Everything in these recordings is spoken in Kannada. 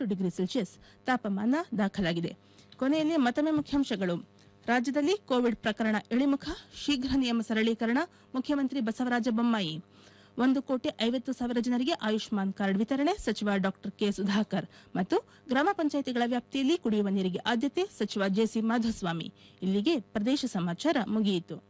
ಡಿಗ್ರಿ ಸೆಲ್ಸಿಯಸ್ ತಾಪಮಾನ ದಾಖಲಾಗಿದೆ ಕೊನೆಯಲ್ಲಿ ಮತ್ತೊಮ್ಮೆ ಮುಖ್ಯಾಂಶಗಳು ರಾಜ್ಯದಲ್ಲಿ ಕೋವಿಡ್ ಪ್ರಕರಣ ಇಳಿಮುಖ ಶೀಘ್ರ ನಿಯಮ ಸರಳೀಕರಣ ಮುಖ್ಯಮಂತ್ರಿ ಬಸವರಾಜ ಬೊಮ್ಮಾಯಿ ಒಂದು ಕೋಟಿ ಐವತ್ತು ಸಾವಿರ ಜನರಿಗೆ ಆಯುಷ್ಮಾನ್ ಕಾರ್ಡ್ ವಿತರಣೆ ಸಚಿವ ಡಾಕ್ಟರ್ ಕೆ ಸುಧಾಕರ್ ಮತ್ತು ಗ್ರಾಮ ಪಂಚಾಯಿತಿಗಳ ವ್ಯಾಪ್ತಿಯಲ್ಲಿ ಕುಡಿಯುವ ನೀರಿಗೆ ಆದ್ಯತೆ ಸಚಿವ ಜೆಸಿ ಮಾಧುಸ್ವಾಮಿ ಇಲ್ಲಿಗೆ ಪ್ರದೇಶ ಸಮಾಚಾರ ಮುಗಿಯಿತು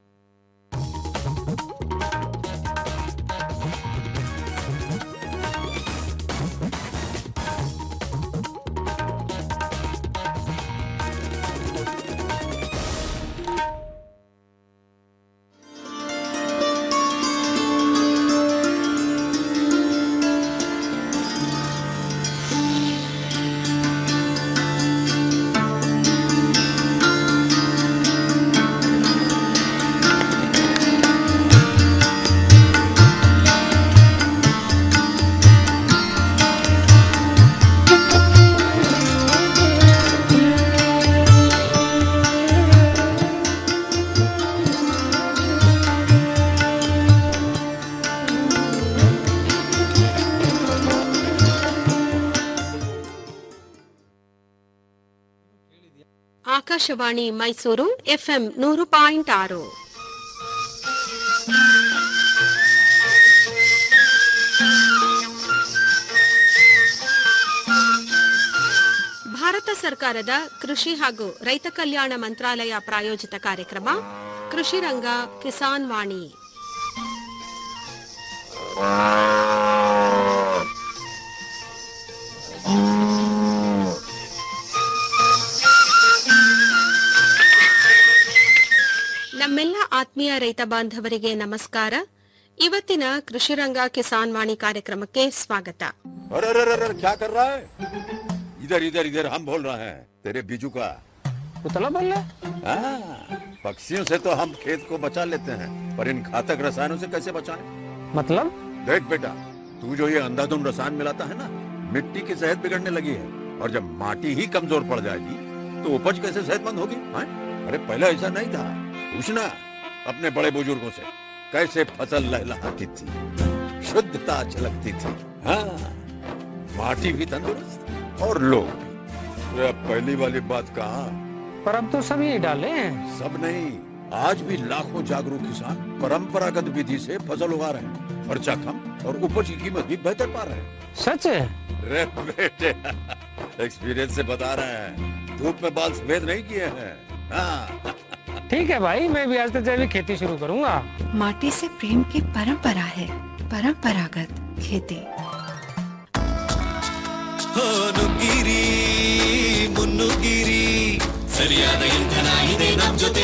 ಆಕಾಶವಾಣಿ ಮೈಸೂರು ಎಫ್ಎಂ ನೂರು ಪಾಯಿಂಟ್ ಆರು ಭಾರತ ಸರ್ಕಾರದ ಕೃಷಿ ಹಾಗೂ ರೈತ ಕಲ್ಯಾಣ ಮಂತ್ರಾಲಯ ಪ್ರಾಯೋಜಿತ ಕಾರ್ಯಕ್ರಮ ಕೃಷಿ ರಂಗ ಕಿಸಾನ್ ವಾಣಿ ನಮ್ಮೆಲ್ಲ ಆತ್ಮೀಯ ರೈತ ಬಾಂಧವರಿಗೆ ನಮಸ್ಕಾರ ಇವತ್ತಿನ ಕೃಷಿರಂಗ ಕಿಸಾನ್ ವಾಣಿ ಕಾರ್ಯಕ್ರಮಕ್ಕೆ ಸ್ವಾಗತ अरे अरे अरे अरे क्या कर रहा है इधर इधर इधर हम बोल रहे हैं तेरे बीजू का उतला बोल रहा हाँ, पक्षियों से तो हम खेत को बचा लेते हैं पर इन घातक रसायनों से कैसे बचाएं? मतलब देख बेटा तू जो ये अंधाधुंध रसायन मिलाता है ना मिट्टी की सेहत बिगड़ने लगी है और जब माटी ही कमजोर पड़ जाएगी तो उपज कैसे सेहतमंद होगी हाँ? अरे पहले ऐसा नहीं था पूछना अपने बड़े बुजुर्गों से कैसे फसल लहलहाती थी शुद्धता झलकती थी हाँ माटी भी तंदुरुस्त और लोग भी अरे अब पहली वाली बात कहाँ पर अब तो सब यही डाले हैं सब नहीं आज भी लाखों जागरूक किसान परंपरागत विधि से फसल उगा रहे हैं खर्चा कम और उपज की कीमत भी बेहतर पा रहे हैं सच है रे बेटे एक्सपीरियंस से बता रहे हैं धूप में बाल सफेद नहीं किए हैं हाँ ठीक है भाई मैं भी आज से जैविक खेती शुरू करूंगा माटी से प्रेम की परंपरा है परंपरागत खेती ನುಗ್ಗಿರಿ ಮುನ್ನುಗ್ಗಿರಿ ಸರಿಯಾದ ಇಂಧನ ಇದೆ ನಮ್ ಜೊತೆ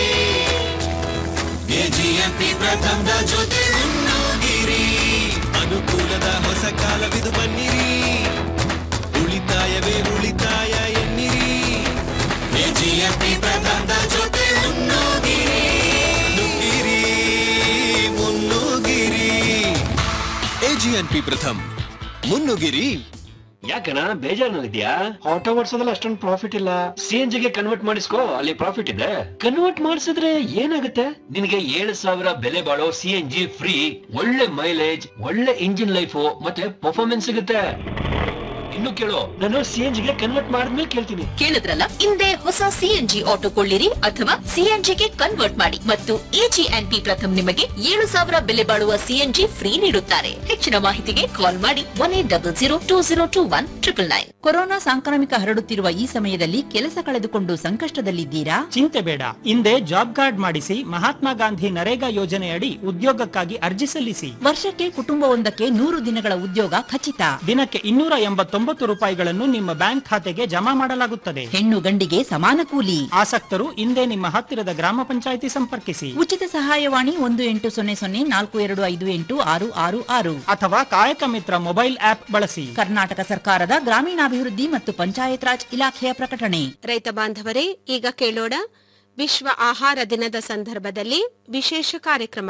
ಎಜಿಎಂಪಿ ಪ್ರಥಮದ ಜೊತೆ ಮುನ್ನುಗ್ಗಿರಿ ಅನುಕೂಲದ ಹೊಸ ಕಾಲವಿದು ಬನ್ನಿರಿ ಉಳಿತಾಯವೇ ಉಳಿತಾಯ ಎನ್ನಿರಿ ಎಜಿಎಂಪಿ ಪ್ರಥಮದ ಜೊತೆ ಮುನ್ನುಗ್ಗಿರಿ ನುಗ್ಗಿರಿ ಮುನ್ನುಗ್ಗಿರಿ ಎಜಿಎನ್ಪಿ ಪ್ರಥಮ್ ಮುನ್ನುಗ್ಗಿರಿ ಯಾಕನ ಬೇಜಾರಿನಲ್ಲಿದ್ಯಾ ಆಟೋ ಓಡಿಸೋದ್ರಲ್ಲಿ ಅಷ್ಟೊಂದು ಪ್ರಾಫಿಟ್ ಇಲ್ಲ ಸಿ ಎನ್ ಜಿಗೆ ಕನ್ವರ್ಟ್ ಮಾಡಿಸ್ಕೋ ಅಲ್ಲಿ ಪ್ರಾಫಿಟ್ ಇದೆ ಕನ್ವರ್ಟ್ ಮಾಡಿಸಿದ್ರೆ ಏನಾಗುತ್ತೆ ನಿನಗೆ ಏಳು ಸಾವಿರ ಬೆಲೆ ಬಾಳೋ ಸಿ ಎನ್ ಜಿ ಫ್ರೀ ಒಳ್ಳೆ ಮೈಲೇಜ್ ಒಳ್ಳೆ ಇಂಜಿನ್ ಲೈಫು ಮತ್ತೆ ಪರ್ಫಾರ್ಮೆನ್ಸ್ ಸಿಗುತ್ತೆ ಇನ್ನು ಕೇಳು ನಾನು ಸಿ ಎನ್ ಜಿಗೆ ಕನ್ವರ್ಟ್ ಮಾಡಿದ್ಮೇಲೆ ಕೇಳ್ತೀನಿ ಕೇಳಿದ್ರಲ್ಲ ಹಿಂದೆ ಹೊಸ ಸಿಎನ್ಜಿ ಆಟೋ ಕೊಳ್ಳಿರಿ ಅಥವಾ ಸಿಎನ್ಜಿಗೆ ಕನ್ವರ್ಟ್ ಮಾಡಿ ಮತ್ತು ಎಜಿಎನ್ಪಿ ಪ್ರಥಮ್ ನಿಮಗೆ ಏಳು ಸಾವಿರ ಬೆಲೆ ಬಾಳುವ ಸಿಎನ್ಜಿ ಫ್ರೀ ನೀಡುತ್ತಾರೆ ಹೆಚ್ಚಿನ ಮಾಹಿತಿಗೆ ಕಾಲ್ ಮಾಡಿ one eight double zero two zero two one triple nine corona ಸಾಂಕ್ರಾಮಿಕ ಹರಡುತ್ತಿರುವ ಈ ಸಮಯದಲ್ಲಿ ಕೆಲಸ ಕಳೆದುಕೊಂಡು ಸಂಕಷ್ಟದಲ್ಲಿದ್ದೀರಾ ಚಿಂತೆ ಬೇಡ ಹಿಂದೆ ಜಾಬ್ ಕಾರ್ಡ್ ಮಾಡಿಸಿ ಮಹಾತ್ಮ ಗಾಂಧಿ ನರೇಗಾ ಯೋಜನೆಯಡಿ ಉದ್ಯೋಗಕ್ಕಾಗಿ ಅರ್ಜಿ ಸಲ್ಲಿಸಿ ವರ್ಷಕ್ಕೆ ಕುಟುಂಬವೊಂದಕ್ಕೆ ನೂರು ದಿನಗಳ ಉದ್ಯೋಗ ಖಚಿತ ದಿನಕ್ಕೆ ಇನ್ನೂರ ಎಂಬತ್ತೊಂಬತ್ತು ರೂಪಾಯಿಗಳನ್ನು ನಿಮ್ಮ ಬ್ಯಾಂಕ್ ಖಾತೆಗೆ ಜಮಾ ಮಾಡಲಾಗುತ್ತದೆ ಹೆಣ್ಣು ಗಂಡಿಗೆ ಸಮಾನ ಕೂಲಿ ಆಸಕ್ತರು ಹಿಂದೆ ನಿಮ್ಮ ಹತ್ತಿರದ ಗ್ರಾಮ ಪಂಚಾಯಿತಿ ಸಂಪರ್ಕಿಸಿ ಉಚಿತ ಸಹಾಯವಾಣಿ ಒಂದು ಎಂಟು ಸೊನ್ನೆ ಸೊನ್ನೆ ನಾಲ್ಕು ಎರಡು ಐದು ಎಂಟು ಆರು ಆರು ಆರು ಅಥವಾ ಕಾಯಕ ಮಿತ್ರ ಮೊಬೈಲ್ ಆಪ್ ಬಳಸಿ ಕರ್ನಾಟಕ ಸರ್ಕಾರದ ಗ್ರಾಮೀಣಾಭಿವೃದ್ಧಿ ಮತ್ತು ಪಂಚಾಯತ್ ರಾಜ್ ಇಲಾಖೆಯ ಪ್ರಕಟಣೆ ರೈತ ಬಾಂಧವರೇ ಈಗ ಕೇಳೋಣ ವಿಶ್ವ ಆಹಾರ ದಿನದ ಸಂದರ್ಭದಲ್ಲಿ ವಿಶೇಷ ಕಾರ್ಯಕ್ರಮ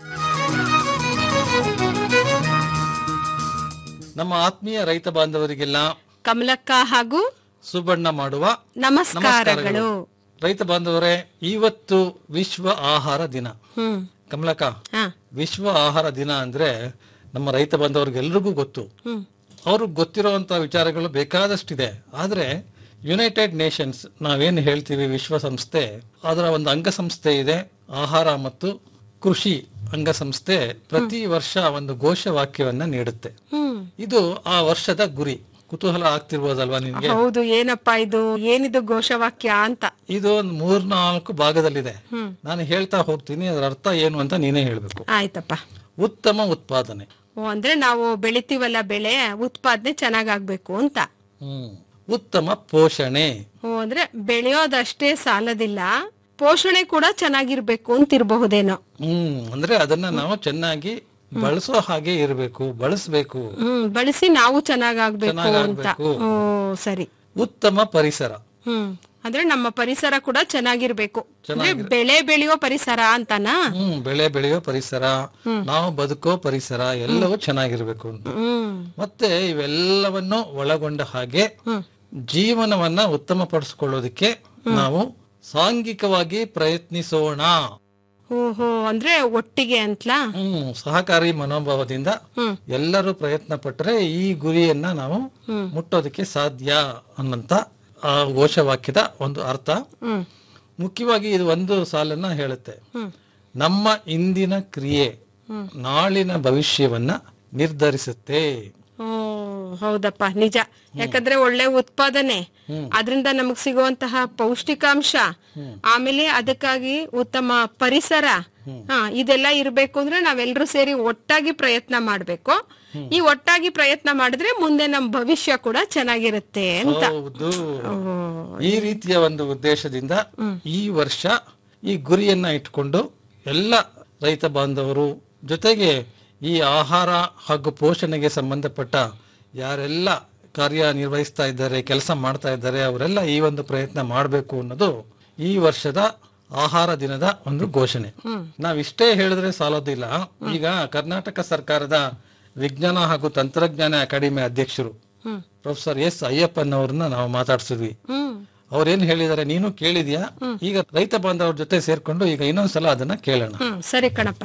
ನಮ್ಮ ಆತ್ಮೀಯ ರೈತ ಬಾಂಧವರಿಗೆಲ್ಲ ಕಮಲಕ್ಕ ಹಾಗೂ ಸುಬಣ್ಣ ಮಾಡುವ ನಮಸ್ಕಾರಗಳು ರೈತ ಬಾಂಧವರೇ ಇವತ್ತು ವಿಶ್ವ ಆಹಾರ ದಿನ ಹ್ಮ್ ಕಮಲಕ ಹಾ ವಿಶ್ವ ಆಹಾರ ದಿನ ಅಂದ್ರೆ ನಮ್ಮ ರೈತ ಬಾಂಧವರಿಗೆಲ್ರಿಗೂ ಗೊತ್ತು ಹ್ಮ್ ಅವ್ರಿಗೆ ಗೊತ್ತಿರುವಂತ ವಿಚಾರಗಳು ಬೇಕಾದಷ್ಟಿದೆ ಆದ್ರೆ ಯುನೈಟೆಡ್ ನೇಷನ್ಸ್ ನಾವೇನು ಹೇಳ್ತೀವಿ ವಿಶ್ವಸಂಸ್ಥೆ ಅದರ ಒಂದು ಅಂಗಸಂಸ್ಥೆ ಇದೆ ಆಹಾರ ಮತ್ತು ಕೃಷಿ ಅಂಗಸಂಸ್ಥೆ ಪ್ರತಿ ವರ್ಷ ಒಂದು ಘೋಷವಾಕ್ಯವನ್ನ ನೀಡುತ್ತೆ ಹ್ಮ್ ಇದು ಆ ವರ್ಷದ ಗುರಿ ಕುತೂಹಲ ಆಗ್ತಿರ್ಬೋದಲ್ವಾ ನಿನ್ಗೆ ಹೌದು ಏನಪ್ಪಾ ಇದು ಏನಿದು ಘೋಷವಾಕ್ಯ ಅಂತ ಇದು ಒಂದು ಮೂರ್ನಾಲ್ಕು ಭಾಗದಲ್ಲಿದೆ ಹ್ಮ್ ನಾನು ಹೇಳ್ತಾ ಹೋಗ್ತೀನಿ ಅದರ ಅರ್ಥ ಏನು ಅಂತ ನೀನೇ ಹೇಳ್ಬೇಕು ಆಯ್ತಪ್ಪ ಉತ್ತಮ ಉತ್ಪಾದನೆ ಓ ಅಂದ್ರೆ ನಾವು ಬೆಳಿತೀವಲ್ಲ ಬೆಳೆ ಉತ್ಪಾದನೆ ಚೆನ್ನಾಗಾಗ್ಬೇಕು ಅಂತ ಹ್ಮ್ ಉತ್ತಮ ಪೋಷಣೆ ಓ ಅಂದ್ರೆ ಬೆಳೆಯೋದಷ್ಟೇ ಸಾಲದಿಲ್ಲ ಪೋಷಣೆ ಕೂಡ ಚೆನ್ನಾಗಿರ್ಬೇಕು ಅಂತಿರಬಹುದೇನೋ ಹ್ಮ್ ಅಂದ್ರೆ ಅದನ್ನ ನಾವು ಚೆನ್ನಾಗಿ ಬಳಸೋ ಹಾಗೆ ಇರಬೇಕು ಬಳಸಬೇಕು ಹ್ಮ್ ಬಳಸಿ ನಾವು ಚೆನ್ನಾಗಾಗ್ಬೇಕು ಅಂತ ಚೆನ್ನಾಗಾಗ್ಬೇಕು. ಓ ಸರಿ ಉತ್ತಮ ಪರಿಸರ ಹ್ಮ್ ಅಂದ್ರೆ ನಮ್ಮ ಪರಿಸರ ಕೂಡ ಚೆನ್ನಾಗಿರ್ಬೇಕು ಅಂದ್ರೆ ಚೆನ್ನಾಗಿರ್- ಬೆಳೆ ಬೆಳೆಯೋ ಪರಿಸರ ಅಂತನಾ ಹ್ಮ್ ಬೆಳೆ ಬೆಳೆಯೋ ಪರಿಸರ ನಾವು ಬದುಕೋ ಪರಿಸರ ಎಲ್ಲವೂ ಚೆನ್ನಾಗಿರ್ಬೇಕು ಅಂತ ಹ್ಮ್ ಮತ್ತೆ ಇವೆಲ್ಲವನ್ನು ಒಳಗೊಂಡ ಹಾಗೆ ಜೀವನವನ್ನ ಉತ್ತಮಪಡಿಸ್ಕೊಳ್ಳೋದಕ್ಕೆ ನಾವು ಸಾಂಘಿಕವಾಗಿ ಪ್ರಯತ್ನಿಸೋಣ ಓಹೋ ಅಂದ್ರೆ ಒಟ್ಟಿಗೆ ಅಂತಲಾ ಹ್ಮ್ ಸಹಕಾರಿ ಮನೋಭಾವದಿಂದ ಎಲ್ಲರೂ ಪ್ರಯತ್ನ ಪಟ್ಟರೆ ಈ ಗುರಿಯನ್ನ ನಾವು ಮುಟ್ಟೋದಕ್ಕೆ ಸಾಧ್ಯ ಅನ್ನಂತ ಆ ಘೋಷವಾಕ್ಯದ ಒಂದು ಅರ್ಥ ಹ್ಮ್ ಮುಖ್ಯವಾಗಿ ಇದು ಒಂದು ಸಾಲನ್ನ ಹೇಳುತ್ತೆ ನಮ್ಮ ಇಂದಿನ ಕ್ರಿಯೆ ನಾಳಿನ ಭವಿಷ್ಯವನ್ನ ನಿರ್ಧರಿಸುತ್ತೆ ಓ ಹೌದಪ್ಪ ನಿಜ ಯಾಕಂದ್ರೆ ಒಳ್ಳೆ ಉತ್ಪಾದನೆ ಅದರಿಂದ ನಮಗ್ ಸಿಗುವಂತಹ ಪೌಷ್ಟಿಕಾಂಶ ಆಮೇಲೆ ಅದಕ್ಕಾಗಿ ಉತ್ತಮ ಪರಿಸರ ಹಾ ಇದೆಲ್ಲ ಇರ್ಬೇಕು ಅಂದ್ರೆ ನಾವೆಲ್ಲರೂ ಸೇರಿ ಒಟ್ಟಾಗಿ ಪ್ರಯತ್ನ ಮಾಡ್ಬೇಕು ಈ ಒಟ್ಟಾಗಿ ಪ್ರಯತ್ನ ಮಾಡಿದ್ರೆ ಮುಂದೆ ನಮ್ ಭವಿಷ್ಯ ಕೂಡ ಚೆನ್ನಾಗಿರುತ್ತೆ ಅಂತ ಹೌದು ಈ ರೀತಿಯ ಒಂದು ಉದ್ದೇಶದಿಂದ ಈ ವರ್ಷ ಈ ಗುರಿಯನ್ನ ಇಟ್ಕೊಂಡು ಎಲ್ಲ ರೈತ ಬಾಂಧವರು ಜೊತೆಗೆ ಈ ಆಹಾರ ಹಾಗೂ ಪೋಷಣೆಗೆ ಸಂಬಂಧಪಟ್ಟ ಯಾರೆಲ್ಲ ಕಾರ್ಯನಿರ್ವಹಿಸ್ತಾ ಇದ್ದಾರೆ ಕೆಲಸ ಮಾಡ್ತಾ ಇದ್ದಾರೆ ಅವರೆಲ್ಲ ಈ ಒಂದು ಪ್ರಯತ್ನ ಮಾಡಬೇಕು ಅನ್ನೋದು ಈ ವರ್ಷದ ಆಹಾರ ದಿನದ ಒಂದು ಘೋಷಣೆ ನಾವಿಷ್ಟೇ ಹೇಳಿದ್ರೆ ಸಾಲೋದಿಲ್ಲ ಈಗ ಕರ್ನಾಟಕ ಸರ್ಕಾರದ ವಿಜ್ಞಾನ ಹಾಗೂ ತಂತ್ರಜ್ಞಾನ ಅಕಾಡೆಮಿ ಅಧ್ಯಕ್ಷರು ಹ್ಮ್ ಪ್ರೊಫೆಸರ್ ಎಸ್ ಅಯ್ಯಪ್ಪನ್ ಅವ್ರನ್ನ ನಾವು ಮಾತಾಡ್ಸಿದ್ವಿ ಹ್ಮ್ ಅವ್ರೇನ್ ಹೇಳಿದಾರೆ ನೀನು ಕೇಳಿದ್ಯಾ ಈಗ ರೈತ ಬಾಂಧವರ ಜೊತೆ ಸೇರ್ಕೊಂಡು ಈಗ ಇನ್ನೊಂದ್ಸಲ ಅದನ್ನ ಕೇಳೋಣ ಹ್ಮ್ ಸರಿ ಕಣಪ್ಪ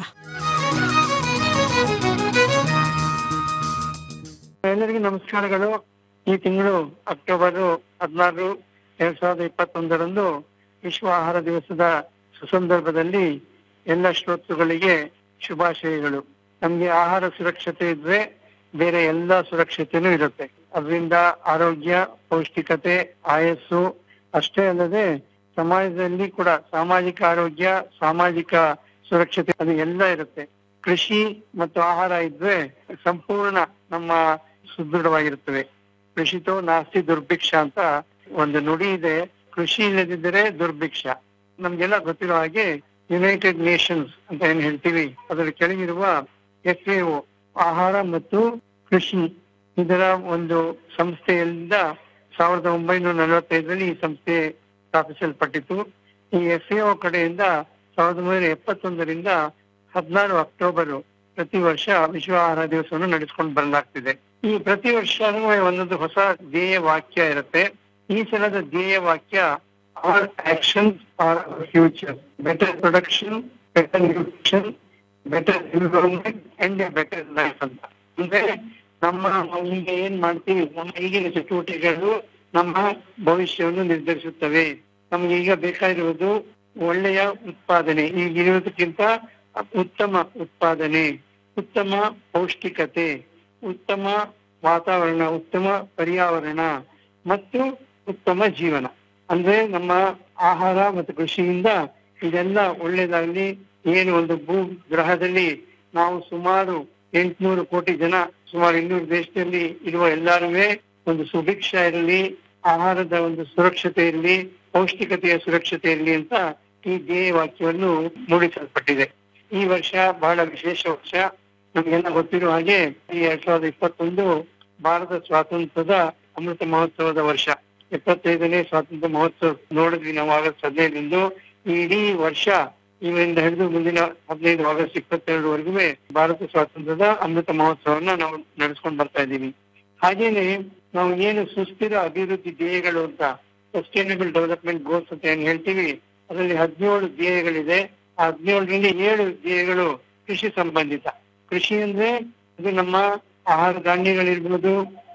ಎಲ್ಲರಿಗೂ ನಮಸ್ಕಾರಗಳು ಈ ತಿಂಗಳು ಅಕ್ಟೋಬರ್ ಹದಿನಾರು ಎರಡ್ ಸಾವಿರದ ಇಪ್ಪತ್ತೊಂದರಂದು ವಿಶ್ವ ಆಹಾರ ದಿವಸದ ಸುಸಂದರ್ಭದಲ್ಲಿ ಎಲ್ಲ ಶ್ರೋತೃಗಳಿಗೆ ಶುಭಾಶಯಗಳು ನಮ್ಗೆ ಆಹಾರ ಸುರಕ್ಷತೆ ಇದ್ರೆ ಬೇರೆ ಎಲ್ಲ ಸುರಕ್ಷತೆನೂ ಇರುತ್ತೆ ಅದರಿಂದ ಆರೋಗ್ಯ ಪೌಷ್ಟಿಕತೆ ಆಯಸ್ಸು ಅಷ್ಟೇ ಅಲ್ಲದೆ ಸಮಾಜದಲ್ಲಿ ಕೂಡ ಸಾಮಾಜಿಕ ಆರೋಗ್ಯ ಸಾಮಾಜಿಕ ಸುರಕ್ಷತೆ ಅದು ಎಲ್ಲ ಇರುತ್ತೆ ಕೃಷಿ ಮತ್ತು ಆಹಾರ ಇದ್ರೆ ಸಂಪೂರ್ಣ ನಮ್ಮ ಸುದೃಢವಾಗಿರುತ್ತವೆ ಕೃಷಿತೋ ನಾಸ್ತಿ ದುರ್ಭಿಕ್ಷ ಅಂತ ಒಂದು ನುಡಿ ಇದೆ ಕೃಷಿ ಇಲ್ಲದಿದ್ದರೆ ದುರ್ಭಿಕ್ಷ ನಮ್ಗೆಲ್ಲ ಗೊತ್ತಿರೋ ಹಾಗೆ ಯುನೈಟೆಡ್ ನೇಷನ್ಸ್ ಅಂತ ಏನ್ ಹೇಳ್ತೀವಿ ಅದರ ಕೆಳಗಿರುವ ಎಫ್ ಆಹಾರ ಮತ್ತು ಕೃಷಿ ಇದರ ಒಂದು ಸಂಸ್ಥೆಯಿಂದ ಸಾವಿರದ ಒಂಬೈನೂರ ನಲವತ್ತೈದರಲ್ಲಿ ಈ ಸಂಸ್ಥೆ ಸ್ಥಾಪಿಸಲ್ಪಟ್ಟಿತು ಈ ಎಫ್ ಕಡೆಯಿಂದ ಸಾವಿರದ ಒಂಬೈನೂರ ಎಪ್ಪತ್ತೊಂದರಿಂದ ಹದಿನಾರು ಅಕ್ಟೋಬರ್ ಪ್ರತಿ ವರ್ಷ ವಿಶ್ವ ಆಹಾರ ದಿವಸವನ್ನು ನಡೆಸ್ಕೊಂಡು ಬರಲಾಗ್ತಿದೆ ಈ ಪ್ರತಿ ವರ್ಷ ಒಂದೊಂದು ಹೊಸ ಧ್ಯೇಯ ವಾಕ್ಯ ಇರುತ್ತೆ ಈ ಸಲದ ಧ್ಯೇಯ ವಾಕ್ಯ our action are future better production better nutrition better environment and better life ಅಂತ ಅಂದ್ರೆ ನಮ್ಮ ನಾವು ಈಗ ಏನ್ ಮಾಡ್ತೀವಿ ನಮ್ಮ ಈಗಿನ ಚಟುವಟಿಕೆಗಳು ನಮ್ಮ ಭವಿಷ್ಯವನ್ನು ನಿರ್ಧರಿಸುತ್ತವೆ ನಮ್ಗೆ ಈಗ ಬೇಕಾಗಿರುವುದು ಒಳ್ಳೆಯ ಉತ್ಪಾದನೆ ಈಗಿರುವುದಕ್ಕಿಂತ ಉತ್ತಮ ಉತ್ಪಾದನೆ ಉತ್ತಮ ಪೌಷ್ಟಿಕತೆ ಉತ್ತಮ ವಾತಾವರಣ ಉತ್ತಮ ಪರ್ಯಾವರಣ ಮತ್ತು ಉತ್ತಮ ಜೀವನ ಅಂದ್ರೆ ನಮ್ಮ ಆಹಾರ ಮತ್ತು ಕೃಷಿಯಿಂದ ಇದೆಲ್ಲ ಒಳ್ಳೇದಾಗ್ಲಿ ಏನು ಒಂದು ಭೂ ಗ್ರಹದಲ್ಲಿ ನಾವು ಸುಮಾರು ಎಂಟ್ನೂರು ಕೋಟಿ ಜನ ಸುಮಾರು ಇನ್ನೂರು ದೇಶದಲ್ಲಿ ಇರುವ ಎಲ್ಲಾರುವೆ ಒಂದು ಸುಭಿಕ್ಷ ಇರಲಿ ಆಹಾರದ ಒಂದು ಸುರಕ್ಷತೆ ಇರಲಿ ಪೌಷ್ಟಿಕತೆಯ ಸುರಕ್ಷತೆ ಇರಲಿ ಅಂತ ಈ ಧ್ಯೇಯ ವಾಕ್ಯವನ್ನು ಮೂಡಿಸಲ್ಪಟ್ಟಿದೆ ಈ ವರ್ಷ ಬಹಳ ವಿಶೇಷ ವರ್ಷ ನಮಗೆಲ್ಲ ಗೊತ್ತಿರುವ ಹಾಗೆ ಈ ಎರಡ್ ಸಾವಿರದ ಇಪ್ಪತ್ತೊಂದು ಭಾರತ ಸ್ವಾತಂತ್ರ್ಯದ ಅಮೃತ ಮಹೋತ್ಸವದ ವರ್ಷ ಎಪ್ಪತ್ತೈದನೇ ಸ್ವಾತಂತ್ರ್ಯ ಮಹೋತ್ಸವ ನೋಡಿದ್ವಿ ನಾವು ಆಗಸ್ಟ್ ಹದಿನೈದರಂದು ಈ ಇಡೀ ವರ್ಷ ಇವರಿಂದ ಹಿಡಿದು ಮುಂದಿನ ಹದಿನೈದು ಆಗಸ್ಟ್ ಇಪ್ಪತ್ತೆರಡವರೆಗೂ ಭಾರತ ಸ್ವಾತಂತ್ರ್ಯದ ಅಮೃತ ಮಹೋತ್ಸವನ್ನ ನಾವು ನಡೆಸ್ಕೊಂಡು ಬರ್ತಾ ಇದ್ದೀವಿ ಹಾಗೇನೆ ನಾವು ಏನು ಸುಸ್ಥಿರ ಅಭಿವೃದ್ಧಿ ಧ್ಯೇಯಗಳು ಅಂತ ಸಸ್ಟೈನಬಲ್ ಡೆವಲಪ್ಮೆಂಟ್ ಗೋಲ್ಸ್ ಅಂತ ಏನ್ ಹೇಳ್ತೀವಿ ಅದರಲ್ಲಿ ಹದಿನೇಳು ಧ್ಯೇಯಗಳಿದೆ ಆ ಹದಿನೇಳರಲ್ಲಿ ಏಳು ಧ್ಯೇಯಗಳು ಕೃಷಿ ಸಂಬಂಧಿತ ಕೃಷಿ ಅಂದ್ರೆ ಅದು ನಮ್ಮ ಆಹಾರ ಧಾನ್ಯಗಳಿರ್ಬೋದು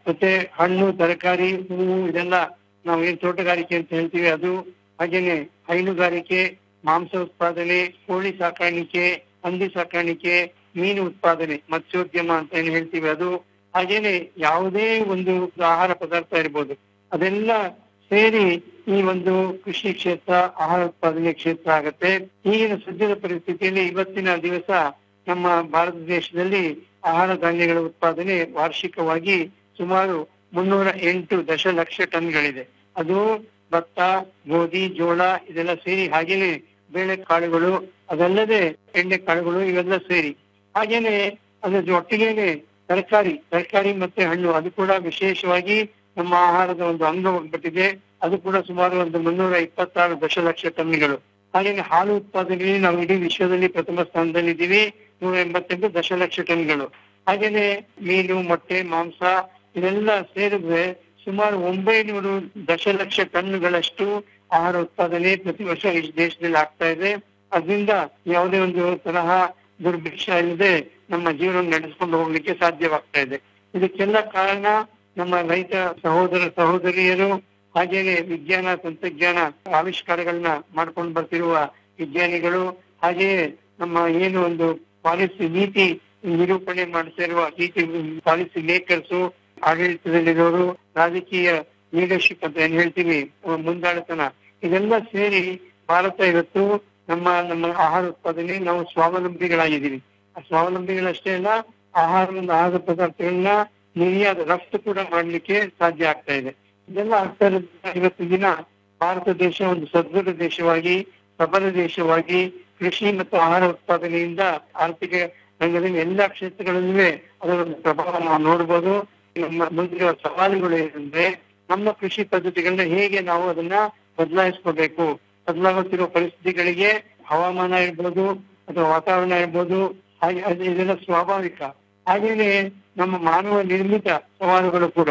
ಮತ್ತೆ ಹಣ್ಣು ತರಕಾರಿ ಹೂವು ಇದೆಲ್ಲ ನಾವು ಏನ್ ತೋಟಗಾರಿಕೆ ಅಂತ ಹೇಳ್ತೀವಿ ಅದು ಹಾಗೇನೆ ಹೈನುಗಾರಿಕೆ ಮಾಂಸ ಉತ್ಪಾದನೆ ಕೋಳಿ ಸಾಕಾಣಿಕೆ ಹಂದಿ ಸಾಕಾಣಿಕೆ ಮೀನು ಉತ್ಪಾದನೆ ಮತ್ಸ್ಯೋದ್ಯಮ ಅಂತ ಏನ್ ಹೇಳ್ತೀವಿ ಅದು ಹಾಗೇನೆ ಯಾವುದೇ ಒಂದು ಆಹಾರ ಪದಾರ್ಥ ಇರ್ಬೋದು ಅದೆಲ್ಲ ಸೇರಿ ಈ ಒಂದು ಕೃಷಿ ಕ್ಷೇತ್ರ ಆಹಾರ ಉತ್ಪಾದನೆ ಕ್ಷೇತ್ರ ಆಗತ್ತೆ ಈಗಿನ ಸದ್ಯದ ಪರಿಸ್ಥಿತಿಯಲ್ಲಿ ಇವತ್ತಿನ ದಿವಸ ನಮ್ಮ ಭಾರತ ದೇಶದಲ್ಲಿ ಆಹಾರ ಧಾನ್ಯಗಳ ಉತ್ಪಾದನೆ ವಾರ್ಷಿಕವಾಗಿ ಸುಮಾರು ಮುನ್ನೂರ ಎಂಟು ದಶಲಕ್ಷ ಟನ್ಗಳಿದೆ ಅದು ಭತ್ತ ಗೋಧಿ ಜೋಳ ಇದೆಲ್ಲ ಸೇರಿ ಹಾಗೇನೆ ಬೇಳೆಕಾಳುಗಳು ಅದಲ್ಲದೆ ಎಣ್ಣೆಕಾಳುಗಳು ಇವೆಲ್ಲ ಸೇರಿ ಹಾಗೇನೆ ಅದ್ರ ಒಟ್ಟಿಗೆನೆ ತರಕಾರಿ ತರಕಾರಿ ಮತ್ತೆ ಹಣ್ಣು ಅದು ಕೂಡ ವಿಶೇಷವಾಗಿ ನಮ್ಮ ಆಹಾರದ ಒಂದು ಅಂಗವಾಗ್ಬಿಟ್ಟಿದೆ ಅದು ಕೂಡ ಸುಮಾರು ಒಂದು ಮುನ್ನೂರ ಇಪ್ಪತ್ತಾರು ದಶಲಕ್ಷ ಟನ್ಗಳು ಹಾಗೇನೆ ಹಾಲು ಉತ್ಪಾದನೆಯಲ್ಲಿ ನಾವು ಇಡೀ ವಿಶ್ವದಲ್ಲಿ ಪ್ರಥಮ ಸ್ಥಾನದಲ್ಲಿದ್ದೀವಿ ನೂರ ಎಂಬತ್ತೆಂಟು ದಶಲಕ್ಷ ಟನ್ಗಳು ಹಾಗೇನೆ ಮೀನು ಮೊಟ್ಟೆ ಮಾಂಸ ಇದೆಲ್ಲ ಸೇರಿದ್ರೆ ಸುಮಾರು ಒಂಬೈನೂರು ದಶಲಕ್ಷ ಟನ್ಗಳಷ್ಟು ಆಹಾರ ಉತ್ಪಾದನೆ ಪ್ರತಿ ವರ್ಷ ಈ ದೇಶದಲ್ಲಿ ಆಗ್ತಾ ಇದೆ ಅದರಿಂದ ಯಾವುದೇ ಒಂದು ತರಹ ದುರ್ಭಿಕ್ಷ ಇಲ್ಲದೆ ನಮ್ಮ ಜೀವನ ನಡೆಸ್ಕೊಂಡು ಹೋಗ್ಲಿಕ್ಕೆ ಸಾಧ್ಯವಾಗ್ತಾ ಇದೆ ಇದಕ್ಕೆಲ್ಲ ಕಾರಣ ನಮ್ಮ ರೈತ ಸಹೋದರ ಸಹೋದರಿಯರು ಹಾಗೇನೆ ವಿಜ್ಞಾನ ತಂತ್ರಜ್ಞಾನ ಆವಿಷ್ಕಾರಗಳನ್ನ ಮಾಡ್ಕೊಂಡು ಬರ್ತಿರುವ ವಿಜ್ಞಾನಿಗಳು ಹಾಗೆಯೇ ನಮ್ಮ ಏನು ಒಂದು ಪಾಲಿಸಿ ನೀತಿ ನಿರೂಪಣೆ ಮಾಡ್ತಿರುವ ನೀತಿ ಪಾಲಿಸಿ ಮೇಕರ್ಸು ಆಡಳಿತದಲ್ಲಿರೋರು ರಾಜಕೀಯ ಲೀಡರ್ಶಿಪ್ ಅಂತ ಏನ್ ಹೇಳ್ತೀವಿ ಅಹ್ ಮುಂದಾಳತನ ಇದೆಲ್ಲ ಸೇರಿ ಭಾರತ ಇವತ್ತು ನಮ್ಮ ನಮ್ಮ ಆಹಾರ ಉತ್ಪಾದನೆ ನಾವು ಸ್ವಾವಲಂಬಿಗಳಾಗಿದ್ದೀವಿ ಆ ಸ್ವಾವಲಂಬಿಗಳಷ್ಟೇ ಅಲ್ಲ ಆಹಾರ ಆಹಾರ ಪದಾರ್ಥಗಳನ್ನ ನಿರ್ಯಾದ ರಫ್ತು ಕೂಡ ಮಾಡ್ಲಿಕ್ಕೆ ಸಾಧ್ಯ ಆಗ್ತಾ ಇದೆ ಇದೆಲ್ಲ ಆಗ್ತಾ ಇರೋದ್ರಿಂದ ಇವತ್ತು ದಿನ ಭಾರತ ದೇಶ ಒಂದು ಸದೃಢ ದೇಶವಾಗಿ ಸಬಲ ದೇಶವಾಗಿ ಕೃಷಿ ಮತ್ತು ಆಹಾರ ಉತ್ಪಾದನೆಯಿಂದ ಆರ್ಥಿಕ ರಂಗದಲ್ಲಿ ಎಲ್ಲಾ ಕ್ಷೇತ್ರಗಳಲ್ಲೂ ಅದರ ಒಂದು ಪ್ರಭಾವ ನಾವು ನೋಡ್ಬೋದು ನಮ್ಮ ಮುಂದಿರುವ ಸವಾಲುಗಳು ಏನಂದ್ರೆ ನಮ್ಮ ಕೃಷಿ ಪದ್ಧತಿಗಳನ್ನ ಹೇಗೆ ನಾವು ಅದನ್ನ ಬದಲಾಯಿಸ್ಕೋಬೇಕು ಬದಲಾಗುತ್ತಿರುವ ಪರಿಸ್ಥಿತಿಗಳಿಗೆ ಹವಾಮಾನ ಇರ್ಬೋದು ಅಥವಾ ವಾತಾವರಣ ಇರ್ಬೋದು ಹಾಗೆ ಅದು ಇದೆಲ್ಲ ಸ್ವಾಭಾವಿಕ ಹಾಗೇನೆ ನಮ್ಮ ಮಾನವ ನಿರ್ಮಿತ ಸವಾಲುಗಳು ಕೂಡ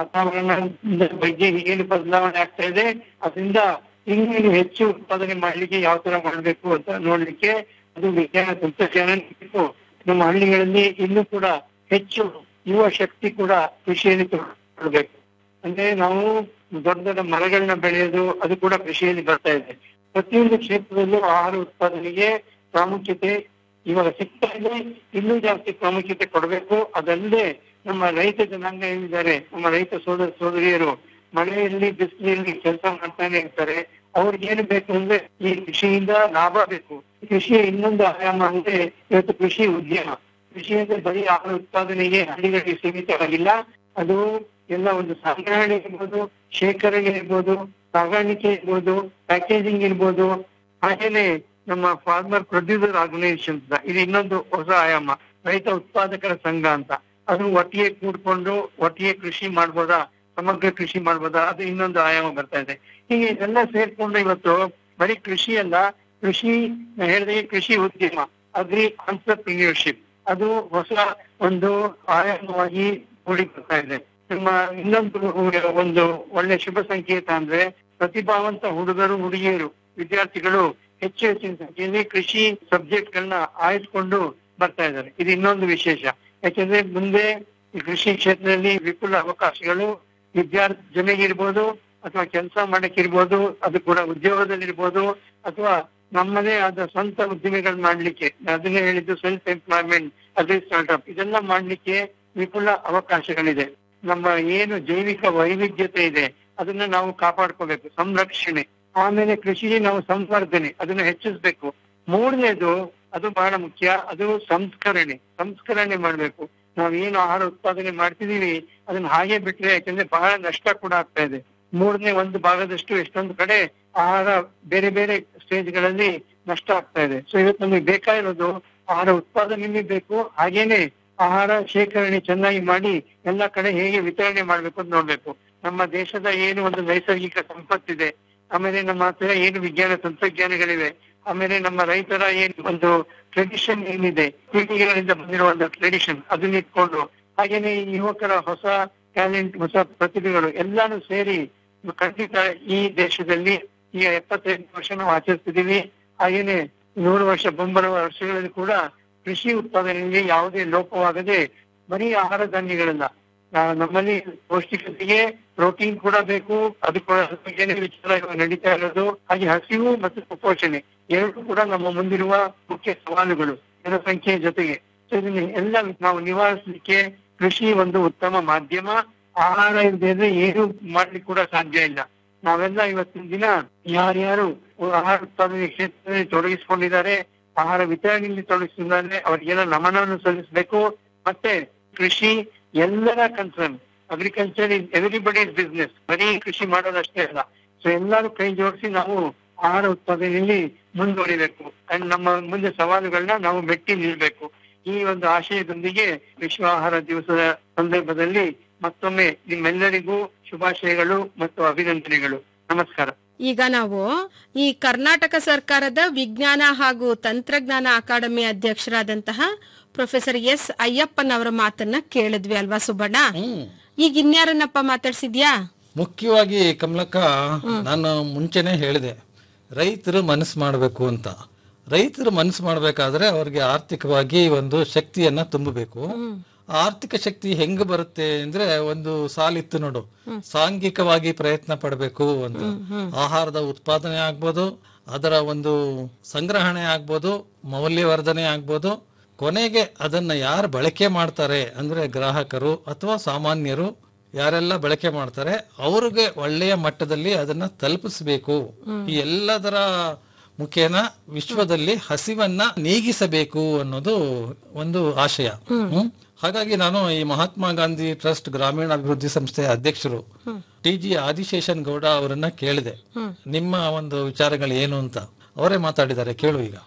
ವಾತಾವರಣದ ಬಗ್ಗೆ ಏನು ಬದಲಾವಣೆ ಆಗ್ತಾ ಇದೆ ಅದರಿಂದ ಇನ್ನೇನು ಹೆಚ್ಚು ಉತ್ಪಾದನೆ ಮಾಡ್ಲಿಕ್ಕೆ ಯಾವ ತರ ಮಾಡ್ಬೇಕು ಅಂತ ನೋಡ್ಲಿಕ್ಕೆ ಅದು ವಿಜ್ಞಾನ ತಂತ್ರಜ್ಞಾನ ಬೇಕು. ನಮ್ಮ ಹಳ್ಳಿಗಳಲ್ಲಿ ಇನ್ನೂ ಕೂಡ ಹೆಚ್ಚು ಯುವ ಶಕ್ತಿ ಕೂಡ ಕೃಷಿಯಲ್ಲಿ ತೊಡಗಬೇಕು ಅಂದ್ರೆ ನಾವು ದೊಡ್ಡ ದೊಡ್ಡ ಮರಗಳನ್ನ ಬೆಳೆಯೋದು ಅದು ಕೂಡ ಕೃಷಿಯಲ್ಲಿ ಬರ್ತಾ ಇದೆ ಪ್ರತಿಯೊಂದು ಕ್ಷೇತ್ರದಲ್ಲೂ ಆಹಾರ ಉತ್ಪಾದನೆಗೆ ಪ್ರಾಮುಖ್ಯತೆ ಇವಾಗ ಸಿಗ್ತಾ ಇದೆ ಇನ್ನೂ ಜಾಸ್ತಿ ಪ್ರಾಮುಖ್ಯತೆ ಕೊಡಬೇಕು ಅದಲ್ಲದೆ ನಮ್ಮ ರೈತ ಜನಾಂಗ ಏನಿದ್ದಾರೆ ನಮ್ಮ ರೈತ ಸೋದರ ಸೋದರಿಯರು ಮಳೆಯಲ್ಲಿ ಬಿಸಿಲಲ್ಲಿ ಕೆಲಸ ಮಾಡ್ತಾನೆ ಇರ್ತಾರೆ ಅವ್ರಿಗೆ ಏನು ಬೇಕು ಅಂದ್ರೆ ಈ ಕೃಷಿಯಿಂದ ಲಾಭ ಬೇಕು ಕೃಷಿಯ ಇನ್ನೊಂದು ಆಯಾಮ ಅಂದ್ರೆ ಇವತ್ತು ಕೃಷಿ ಉದ್ಯಮ ಕೃಷಿ ಅಂದ್ರೆ ಬರೀ ಆಹಾರ ಉತ್ಪಾದನೆಗೆ ಹಳ್ಳಿಗಳಿಗೆ ಸೀಮಿತವಾಗಿಲ್ಲ ಅದು ಎಲ್ಲ ಒಂದು ಸಂಗ್ರಹಣೆ ಇರ್ಬೋದು ಶೇಖರಣೆ ಇರ್ಬೋದು ಸಾಗಾಣಿಕೆ ಇರ್ಬೋದು ಪ್ಯಾಕೇಜಿಂಗ್ ಇರ್ಬೋದು ಹಾಗೇನೆ ನಮ್ಮ ಫಾರ್ಮರ್ ಪ್ರೊಡ್ಯೂಸರ್ ಆರ್ಗನೈಸೇಷನ್ ಇದು ಇನ್ನೊಂದು ಹೊಸ ಆಯಾಮ ರೈತ ಉತ್ಪಾದಕರ ಸಂಘ ಅಂತ ಅದು ಒಟ್ಟಿಗೆ ಕೂಡ್ಕೊಂಡು ಒಟ್ಟಿಗೆ ಕೃಷಿ ಮಾಡ್ಬೋದಾ ಸಮಗ್ರ ಕೃಷಿ ಮಾಡ್ಬೋದಾ ಅದು ಇನ್ನೊಂದು ಆಯಾಮ ಬರ್ತಾ ಇದೆ ಹೀಗೆ ಇದೆಲ್ಲ ಸೇರ್ಕೊಂಡು ಇವತ್ತು ಬರೀ ಕೃಷಿ ಅಲ್ಲ ಕೃಷಿ ನಾ ಹೇಳಿದೆ ಕೃಷಿ ಉದ್ಯಮ ಅಗ್ರಿ ಆಂಟರ್ಪ್ರಿನಿಯರ್ಶಿಪ್ ಅದು ಹೊಸ ಒಂದು ಆಯಾಮವಾಗಿ ಕೂಡಿ ಬರ್ತಾ ಇದೆ ನಮ್ಮ ಇನ್ನೊಂದು ಒಂದು ಒಳ್ಳೆ ಶುಭ ಸಂಕೇತ ಅಂದ್ರೆ ಪ್ರತಿಭಾವಂತ ಹುಡುಗರು ಹುಡುಗಿಯರು ವಿದ್ಯಾರ್ಥಿಗಳು ಹೆಚ್ಚು ಹೆಚ್ಚಿನ ಸಂಖ್ಯೆಯಲ್ಲಿ ಕೃಷಿ ಸಬ್ಜೆಕ್ಟ್ ಗಳನ್ನ ಆಯ್ದುಕೊಂಡು ಬರ್ತಾ ಇದ್ದಾರೆ ಇದು ಇನ್ನೊಂದು ವಿಶೇಷ ಯಾಕೆಂದ್ರೆ ಮುಂದೆ ಈ ಕೃಷಿ ಕ್ಷೇತ್ರದಲ್ಲಿ ವಿಪುಲ ಅವಕಾಶಗಳು ವಿದ್ಯಾರ್ಥಿ ಜಮೆಗಿರ್ಬೋದು ಅಥವಾ ಕೆಲಸ ಮಾಡಕ್ಕಿರ್ಬೋದು ಅದು ಕೂಡ ಉದ್ಯೋಗದಲ್ಲಿರ್ಬೋದು ಅಥವಾ ನಮ್ಮದೇ ಆದ ಸ್ವಂತ ಉದ್ದಿಮೆಗಳು ಮಾಡ್ಲಿಕ್ಕೆ ಅದನ್ನೇ ಹೇಳಿದ್ದು ಸೆಲ್ಫ್ ಎಂಪ್ಲಾಯ್ಮೆಂಟ್ ಅದೇ ಸ್ಟಾರ್ಟ್ಅಪ್ ಇದೆಲ್ಲ ಮಾಡ್ಲಿಕ್ಕೆ ವಿಪುಲ ಅವಕಾಶಗಳಿದೆ ನಮ್ಮ ಏನು ಜೈವಿಕ ವೈವಿಧ್ಯತೆ ಇದೆ ಅದನ್ನ ನಾವು ಕಾಪಾಡ್ಕೋಬೇಕು ಸಂರಕ್ಷಣೆ ಆಮೇಲೆ ಕೃಷಿ ನಾವು ಸಂವರ್ಧನೆ ಅದನ್ನ ಹೆಚ್ಚಿಸ್ಬೇಕು ಮೂರನೇದು ಅದು ಬಹಳ ಮುಖ್ಯ ಅದು ಸಂಸ್ಕರಣೆ ಸಂಸ್ಕರಣೆ ಮಾಡ್ಬೇಕು ನಾವ್ ಏನು ಆಹಾರ ಉತ್ಪಾದನೆ ಮಾಡ್ತಿದೀವಿ ಅದನ್ನ ಹಾಗೆ ಬಿಟ್ರೆ ಯಾಕಂದ್ರೆ ಬಹಳ ನಷ್ಟ ಕೂಡ ಆಗ್ತಾ ಇದೆ ಮೂರನೇ ಒಂದು ಭಾಗದಷ್ಟು ಎಷ್ಟೊಂದು ಕಡೆ ಆಹಾರ ಬೇರೆ ಬೇರೆ ಸ್ಟೇಜ್ಗಳಲ್ಲಿ ನಷ್ಟ ಆಗ್ತಾ ಇದೆ ಸೊ ಇವತ್ತು ನಮಗೆ ಬೇಕಾಗಿರೋದು ಆಹಾರ ಉತ್ಪಾದನೆ ಬೇಕು ಹಾಗೇನೆ ಆಹಾರ ಶೇಖರಣೆ ಚೆನ್ನಾಗಿ ಮಾಡಿ ಎಲ್ಲಾ ಕಡೆ ಹೇಗೆ ವಿತರಣೆ ಮಾಡ್ಬೇಕು ಅಂತ ನೋಡ್ಬೇಕು ನಮ್ಮ ದೇಶದ ಏನು ಒಂದು ನೈಸರ್ಗಿಕ ಸಂಪತ್ತಿದೆ ಆಮೇಲೆ ನಮ್ಮ ಹತ್ರ ಏನು ವಿಜ್ಞಾನ ತಂತ್ರಜ್ಞಾನಗಳಿವೆ ಆಮೇಲೆ ನಮ್ಮ ರೈತರ ಏನ್ ಒಂದು ಟ್ರೆಡಿಷನ್ ಏನಿದೆ ಪೀಳಿಗೆಗಳಿಂದ ಬಂದಿರೋ ಒಂದು ಟ್ರೆಡಿಷನ್ ಅದನ್ನ ಇಟ್ಕೊಂಡು ಹಾಗೇನೆ ಈ ಯುವಕರ ಹೊಸ ಟ್ಯಾಲೆಂಟ್ ಹೊಸ ಪ್ರತಿಭೆಗಳು ಎಲ್ಲಾನು ಸೇರಿ ಖಂಡಿತ ಈ ದೇಶದಲ್ಲಿ ಈಗ ಎಪ್ಪತ್ತೈದು ವರ್ಷ ನಾವು ಆಚರಿಸ್ತಿದೀವಿ ಹಾಗೇನೆ ನೂರು ವರ್ಷ ಮುಂಬರುವ ವರ್ಷಗಳಲ್ಲಿ ಕೂಡ ಕೃಷಿ ಉತ್ಪಾದನೆಯಲ್ಲಿ ಯಾವುದೇ ಲೋಪವಾಗದೆ ಬರೀ ಆಹಾರ ಧಾನ್ಯಗಳಲ್ಲ ಆ, ನಮ್ಮಲ್ಲಿ ಪೌಷ್ಟಿಕತೆಗೆ ಪ್ರೋಟೀನ್ ಕೂಡ ಬೇಕು ಅದು ಕೂಡ ಅದ್ರ ಬಗ್ಗೆನೇ ವಿಚಾರ ಇವಾಗ ನಡೀತಾ ಇರೋದು ಹಾಗೆ ಹಸಿವು ಮತ್ತು ಕುಪೋಷಣೆ ಎರಡು ಕೂಡ ನಮ್ಮ ಮುಂದಿರುವ ಮುಖ್ಯ ಸವಾಲುಗಳು ಜನಸಂಖ್ಯೆ ಜೊತೆಗೆ So ಇದನ್ನ ಎಲ್ಲ ನಾವು ನಿವಾರಿಸಲಿಕ್ಕೆ ಕೃಷಿ ಒಂದು ಉತ್ತಮ ಮಾಧ್ಯಮ ಆಹಾರ ಇಲ್ಲದೆ ಇದ್ರೆ ಏನು ಮಾಡ್ಲಿಕ್ಕೆ ಕೂಡ ಸಾಧ್ಯ ಇಲ್ಲ ನಾವೆಲ್ಲ ಇವತ್ತಿನ ದಿನ ಯಾರ್ಯಾರು ಆಹಾರ ಉತ್ಪಾದನೆ ಕ್ಷೇತ್ರದಲ್ಲಿ ತೊಡಗಿಸಿಕೊಂಡಿದ್ದಾರೆ ಆಹಾರ ವಿತರಣೆಯಲ್ಲಿ ತೊಡಗಿಸಿದ್ದಾರೆ ಅವರಿಗೆಲ್ಲ ನಮನವನ್ನು ಸಲ್ಲಿಸಬೇಕು ಮತ್ತೆ ಕೃಷಿ ಎಲ್ಲರ concern agriculture is everybody is business ಬರೀ ಕೃಷಿ ಮಾಡೋದಷ್ಟೇ ಅಲ್ಲ ಸೊ ಎಲ್ಲರೂ ಕೈ ಜೋಡಿಸಿ ನಾವು ಆಹಾರ ಉತ್ಪಾದನೆಯಲ್ಲಿ ಮುಂದುವರಿಬೇಕು ಅಂಡ್ ನಮ್ಮ ಮುಂದೆ ಸವಾಲುಗಳನ್ನ ನಾವು ಮೆಟ್ಟಿ ನಿಲ್ಬೇಕು ಈ ಒಂದು ಆಶಯದೊಂದಿಗೆ ವಿಶ್ವ ಆಹಾರ ದಿವಸದ ಸಂದರ್ಭದಲ್ಲಿ ಮತ್ತೊಮ್ಮೆ ನಿಮ್ಮೆಲ್ಲರಿಗೂ ಶುಭಾಶಯಗಳು ಮತ್ತು ಅಭಿನಂದನೆಗಳು ನಮಸ್ಕಾರ ಈಗ ನಾವು ಈ ಕರ್ನಾಟಕ ಸರ್ಕಾರದ ವಿಜ್ಞಾನ ಹಾಗೂ ತಂತ್ರಜ್ಞಾನ ಅಕಾಡೆಮಿ ಅಧ್ಯಕ್ಷರಾದಂತಹ ಪ್ರೊಫೆಸರ್ ಎಸ್ ಅಯ್ಯಪ್ಪನ್ ಅವರ ಮಾತನ್ನ ಕೇಳಿದ್ವಿ ಅಲ್ವಾ ಸುಬ್ಬಣ್ಣ ಈಗ ಇನ್ಯಾರನ್ನಪ್ಪ ಮಾತಾಡ್ಸಿದ್ಯಾ ಮುಖ್ಯವಾಗಿ ಕಮಲಕ್ಕ ನಾನು ಮುಂಚೆನೆ ಹೇಳಿದೆ ರೈತರು ಮನಸ್ಸು ಮಾಡಬೇಕು ಅಂತ ರೈತರು ಮನಸ್ಸು ಮಾಡಬೇಕಾದ್ರೆ ಅವ್ರಿಗೆ ಆರ್ಥಿಕವಾಗಿ ಒಂದು ಶಕ್ತಿಯನ್ನ ತುಂಬಬೇಕು ಆ ಆರ್ಥಿಕ ಶಕ್ತಿ ಹೆಂಗ್ ಬರುತ್ತೆ ಅಂದ್ರೆ ಒಂದು ಸಾಲಿತ್ತು ನೋಡು ಸಾಂಘಿಕವಾಗಿ ಪ್ರಯತ್ನ ಪಡಬೇಕು ಅಂತ ಆಹಾರದ ಉತ್ಪಾದನೆ ಆಗ್ಬೋದು ಅದರ ಒಂದು ಸಂಗ್ರಹಣೆ ಆಗ್ಬೋದು ಮೌಲ್ಯವರ್ಧನೆ ಆಗ್ಬೋದು ಕೊನೆಗೆ ಅದನ್ನ ಯಾರು ಬಳಕೆ ಮಾಡ್ತಾರೆ ಅಂದ್ರೆ ಗ್ರಾಹಕರು ಅಥವಾ ಸಾಮಾನ್ಯರು ಯಾರೆಲ್ಲ ಬಳಕೆ ಮಾಡ್ತಾರೆ ಅವ್ರಿಗೆ ಒಳ್ಳೆಯ ಮಟ್ಟದಲ್ಲಿ ಅದನ್ನ ತಲುಪಿಸಬೇಕು ಈ ಎಲ್ಲದರ ಮುಖೇನ ವಿಶ್ವದಲ್ಲಿ ಹಸಿವನ್ನ ನೀಗಿಸಬೇಕು ಅನ್ನೋದು ಒಂದು ಆಶಯ ಹ್ಮ್? ಹಾಗಾಗಿ ನಾನು ಈ ಮಹಾತ್ಮ ಗಾಂಧಿ ಟ್ರಸ್ಟ್ ಗ್ರಾಮೀಣ ಅಭಿವೃದ್ಧಿ ಸಂಸ್ಥೆಯ ಅಧ್ಯಕ್ಷರು ಟಿ ಜಿ ಆದಿಶೇಷನ್ ಗೌಡ ಅವರನ್ನ ಕೇಳಿದೆ ನಿಮ್ಮ ಒಂದು ವಿಚಾರಗಳು ಏನು ಅಂತ ಅವರೇ ಮಾತಾಡಿದ್ದಾರೆ ಕೇಳು ಈಗ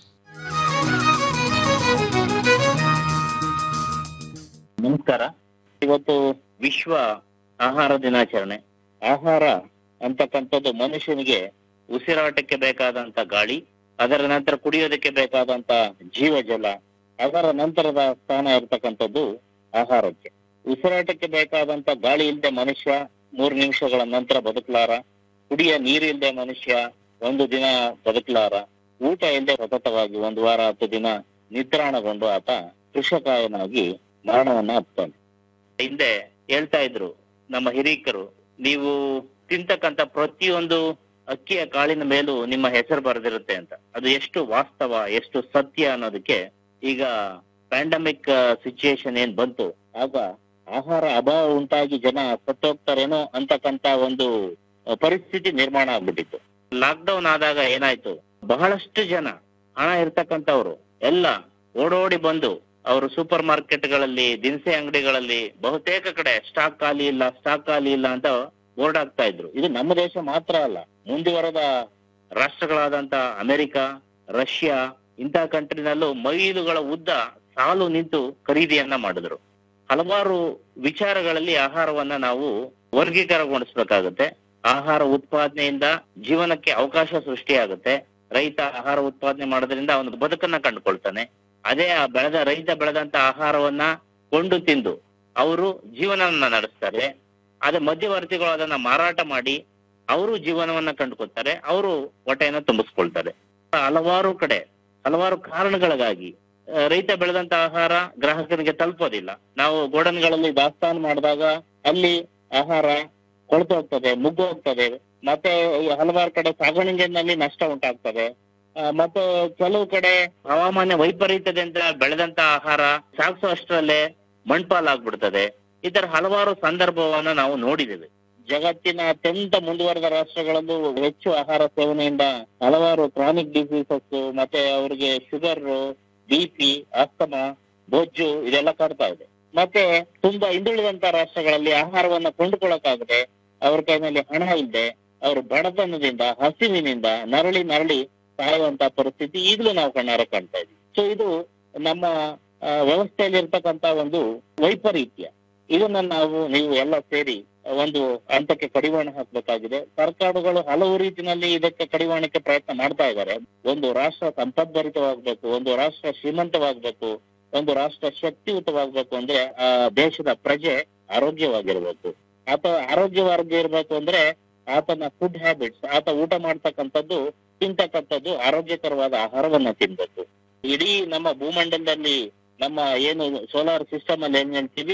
ನಮಸ್ಕಾರ ಇವತ್ತು ವಿಶ್ವ ಆಹಾರ ದಿನಾಚರಣೆ ಆಹಾರ ಅಂತಕ್ಕಂಥದ್ದು ಮನುಷ್ಯನಿಗೆ ಉಸಿರಾಟಕ್ಕೆ ಬೇಕಾದಂತ ಗಾಳಿ ಅದರ ನಂತರ ಕುಡಿಯೋದಕ್ಕೆ ಬೇಕಾದಂತ ಜೀವಜಲ ಅದರ ನಂತರದ ಸ್ಥಾನ ಇರತಕ್ಕಂಥದ್ದು ಆಹಾರಕ್ಕೆ ಉಸಿರಾಟಕ್ಕೆ ಬೇಕಾದಂತ ಗಾಳಿ ಇಲ್ಲದೆ ಮನುಷ್ಯ ಮೂರು ನಿಮಿಷಗಳ ನಂತರ ಬದುಕಲಾರ ಕುಡಿಯ ನೀರಿಲ್ಲದೆ ಮನುಷ್ಯ ಒಂದು ದಿನ ಬದುಕಲಾರ ಊಟ ಇಲ್ಲದೆ ಸತತವಾಗಿ ಒಂದು ವಾರ ಹತ್ತು ದಿನ ನಿತ್ರಾಣಗೊಂಡು ಆತ ಕೃಷಕಾಯನಾಗಿ ಮರಣವನ್ನ ಅಪ್ತಾನೆ ಹಿಂದೆ ಹೇಳ್ತಾ ಇದ್ರು ನಮ್ಮ ಹಿರೀಕರು ನೀವು ತಿಂತಕ್ಕಂತ ಪ್ರತಿಯೊಂದು ಅಕ್ಕಿಯ ಕಾಳಿನ ಮೇಲೂ ನಿಮ್ಮ ಹೆಸರು ಬರೆದಿರುತ್ತೆ ಅಂತ ಅದು ಎಷ್ಟು ವಾಸ್ತವ ಎಷ್ಟು ಸತ್ಯ ಅನ್ನೋದಕ್ಕೆ ಈಗ ಪ್ಯಾಂಡಮಿಕ್ ಸಿಚುಯೇಷನ್ ಏನ್ ಬಂತು ಆಗ ಆಹಾರ ಅಭಾವ ಉಂಟಾಗಿ ಜನ ಸತ್ತೋಗ್ತಾರೇನೋ ಅಂತಕ್ಕಂತ ಒಂದು ಅಹ್, ಪರಿಸ್ಥಿತಿ ನಿರ್ಮಾಣ ಆಗ್ಬಿಟ್ಟಿತ್ತು ಲಾಕ್ಡೌನ್ ಆದಾಗ ಏನಾಯ್ತು ಬಹಳಷ್ಟು ಜನ ಹಣ ಇರ್ತಕ್ಕಂಥವ್ರು ಎಲ್ಲ ಓಡೋಡಿ ಬಂದು ಅವರು ಸೂಪರ್ ಮಾರ್ಕೆಟ್ಗಳಲ್ಲಿ ದಿನಸಿ ಅಂಗಡಿಗಳಲ್ಲಿ ಬಹುತೇಕ ಕಡೆ ಸ್ಟಾಕ್ ಖಾಲಿ ಇಲ್ಲ ಸ್ಟಾಕ್ ಖಾಲಿ ಇಲ್ಲ ಅಂತ ಬೋರ್ಡ್ ಆಗ್ತಾ ಇದ್ರು ಇದು ನಮ್ಮ ದೇಶ ಮಾತ್ರ ಅಲ್ಲ ಮುಂದುವರೆದ ರಾಷ್ಟ್ರಗಳಾದಂತ ಅಮೆರಿಕ ರಷ್ಯಾ ಇಂತಹ ಕಂಟ್ರಿನಲ್ಲೂ ಮೈಲುಗಳ ಉದ್ದ ಸಾಲು ನಿಂತು ಖರೀದಿಯನ್ನ ಮಾಡಿದ್ರು ಹಲವಾರು ವಿಚಾರಗಳಲ್ಲಿ ಆಹಾರವನ್ನ ನಾವು ವರ್ಗೀಕರಣಗೊಳಿಸ್ಬೇಕಾಗುತ್ತೆ ಆಹಾರ ಉತ್ಪಾದನೆಯಿಂದ ಜೀವನಕ್ಕೆ ಅವಕಾಶ ಸೃಷ್ಟಿಯಾಗುತ್ತೆ ರೈತ ಆಹಾರ ಉತ್ಪಾದನೆ ಮಾಡೋದ್ರಿಂದ ಅವನು ಬದುಕನ್ನ ಕಂಡುಕೊಳ್ತಾನೆ ಅದೇ ಆ ಬೆಳೆದ ರೈತ ಬೆಳೆದಂತ ಆಹಾರವನ್ನ ಕೊಂಡು ತಿಂದು ಅವರು ಜೀವನವನ್ನ ನಡೆಸ್ತಾರೆ ಅದೇ ಮಧ್ಯವರ್ತಿಗಳು ಅದನ್ನ ಮಾರಾಟ ಮಾಡಿ ಅವರು ಜೀವನವನ್ನ ಕಂಡುಕೊಳ್ತಾರೆ ಅವರು ಹೊಟ್ಟೆಯನ್ನ ತುಂಬಿಸ್ಕೊಳ್ತಾರೆ ಹಲವಾರು ಕಡೆ ಹಲವಾರು ಕಾರಣಗಳಿಗಾಗಿ ಆ, ರೈತ ಬೆಳೆದಂತ ಆಹಾರ ಗ್ರಾಹಕರಿಗೆ ತಲುಪೋದಿಲ್ಲ ನಾವು ಗೋಡನ್ಗಳಲ್ಲಿ ದಾಸ್ತಾನು ಮಾಡಿದಾಗ ಅಲ್ಲಿ ಆಹಾರ ಕೊಳ್ತು ಹೋಗ್ತದೆ ಮುಗ್ಗು ಹೋಗ್ತದೆ ಮತ್ತೆ ಈ ಹಲವಾರು ಕಡೆ ಸಾಗಾಣಿಕೆಯಲ್ಲಿ ನಷ್ಟ ಉಂಟಾಗ್ತದೆ ಆ, ಮತ್ತೆ ಕೆಲವು ಕಡೆ ಹವಾಮಾನ ವೈಪರೀತ್ಯದಿಂದ ಬೆಳೆದಂತ ಆಹಾರ ಸಾಗಿಸೋ ಅಷ್ಟರಲ್ಲೇ ಮಣ್ಪಾಲಾಗ್ಬಿಡ್ತದೆ ಈ ತರ ಹಲವಾರು ಸಂದರ್ಭವನ್ನ ನಾವು ನೋಡಿದ್ದೇವೆ ಜಗತ್ತಿನ ಅತ್ಯಂತ ಮುಂದುವರೆದ ರಾಷ್ಟ್ರಗಳಲ್ಲೂ ಹೆಚ್ಚು ಆಹಾರ ಸೇವನೆಯಿಂದ ಹಲವಾರು ಕ್ರಾನಿಕ್ ಡಿಸೀಸಸ್ ಮತ್ತೆ ಅವ್ರಿಗೆ ಶುಗರ್ ಬಿ ಪಿ ಅಸ್ತಮ ಬೊಜ್ಜು ಇದೆಲ್ಲ ಕಾಡ್ತಾ ಇದೆ ಮತ್ತೆ ತುಂಬಾ ಹಿಂದುಳಿದಂತ ರಾಷ್ಟ್ರಗಳಲ್ಲಿ ಆಹಾರವನ್ನ ಕೊಂಡುಕೊಳ್ಳಕ್ಕಾಗದೆ ಅವ್ರ ಕೈ ಮೇಲೆ ಹಣ ಇಲ್ಲದೆ ಅವರು ಬಡತನದಿಂದ ಹಸಿವಿನಿಂದ ನರಳಿ ನರಳಿ ಸಾಯುವಂತ ಪರಿಸ್ಥಿತಿ ಈಗಲೂ ನಾವು ಕಣ್ಣಾರೆ ಕಾಣ್ತಾ ಇದ್ವಿ ಸೊ ಇದು ನಮ್ಮ ಆ, ವ್ಯವಸ್ಥೆಯಲ್ಲಿ ಇರ್ತಕ್ಕಂತ ಒಂದು ವೈಪರೀತ್ಯ ಇದನ್ನ ನಾವು ನೀವು ಎಲ್ಲ ಸೇರಿ ಒಂದು ಹಂತಕ್ಕೆ ಕಡಿವಾಣ ಹಾಕ್ಬೇಕಾಗಿದೆ ಸರ್ಕಾರಗಳು ಹಲವು ರೀತಿಯಲ್ಲಿ ಇದಕ್ಕೆ ಕಡಿವಾಣಕ್ಕೆ ಪ್ರಯತ್ನ ಮಾಡ್ತಾ ಇದ್ದಾರೆ ಒಂದು ರಾಷ್ಟ್ರ ಸಂಪದ್ಭರಿತವಾಗ್ಬೇಕು ಒಂದು ರಾಷ್ಟ್ರ ಶ್ರೀಮಂತವಾಗ್ಬೇಕು ಒಂದು ರಾಷ್ಟ್ರ ಶಕ್ತಿಯುತವಾಗ್ಬೇಕು ಅಂದ್ರೆ ಆ ದೇಶದ ಪ್ರಜೆ ಆರೋಗ್ಯವಾಗಿರ್ಬೇಕು ಆತ ಆರೋಗ್ಯವಾಗಿ ಇರ್ಬೇಕು ಅಂದ್ರೆ ಆತನ ಫುಡ್ ಹ್ಯಾಬಿಟ್ಸ್ ಆತ ಊಟ ಮಾಡ್ತಕ್ಕಂಥದ್ದು ತಿಂತಕ್ಕಂಥದ್ದು ಆರೋಗ್ಯಕರವಾದ ಆಹಾರವನ್ನ ತಿನ್ಬೇಕು ಇಡೀ ನಮ್ಮ ಭೂಮಂಡಲದಲ್ಲಿ ನಮ್ಮ ಏನು ಸೋಲಾರ್ ಸಿಸ್ಟಮ್ ಅಲ್ಲಿ ಏನ್ ಹೇಳ್ತೀವಿ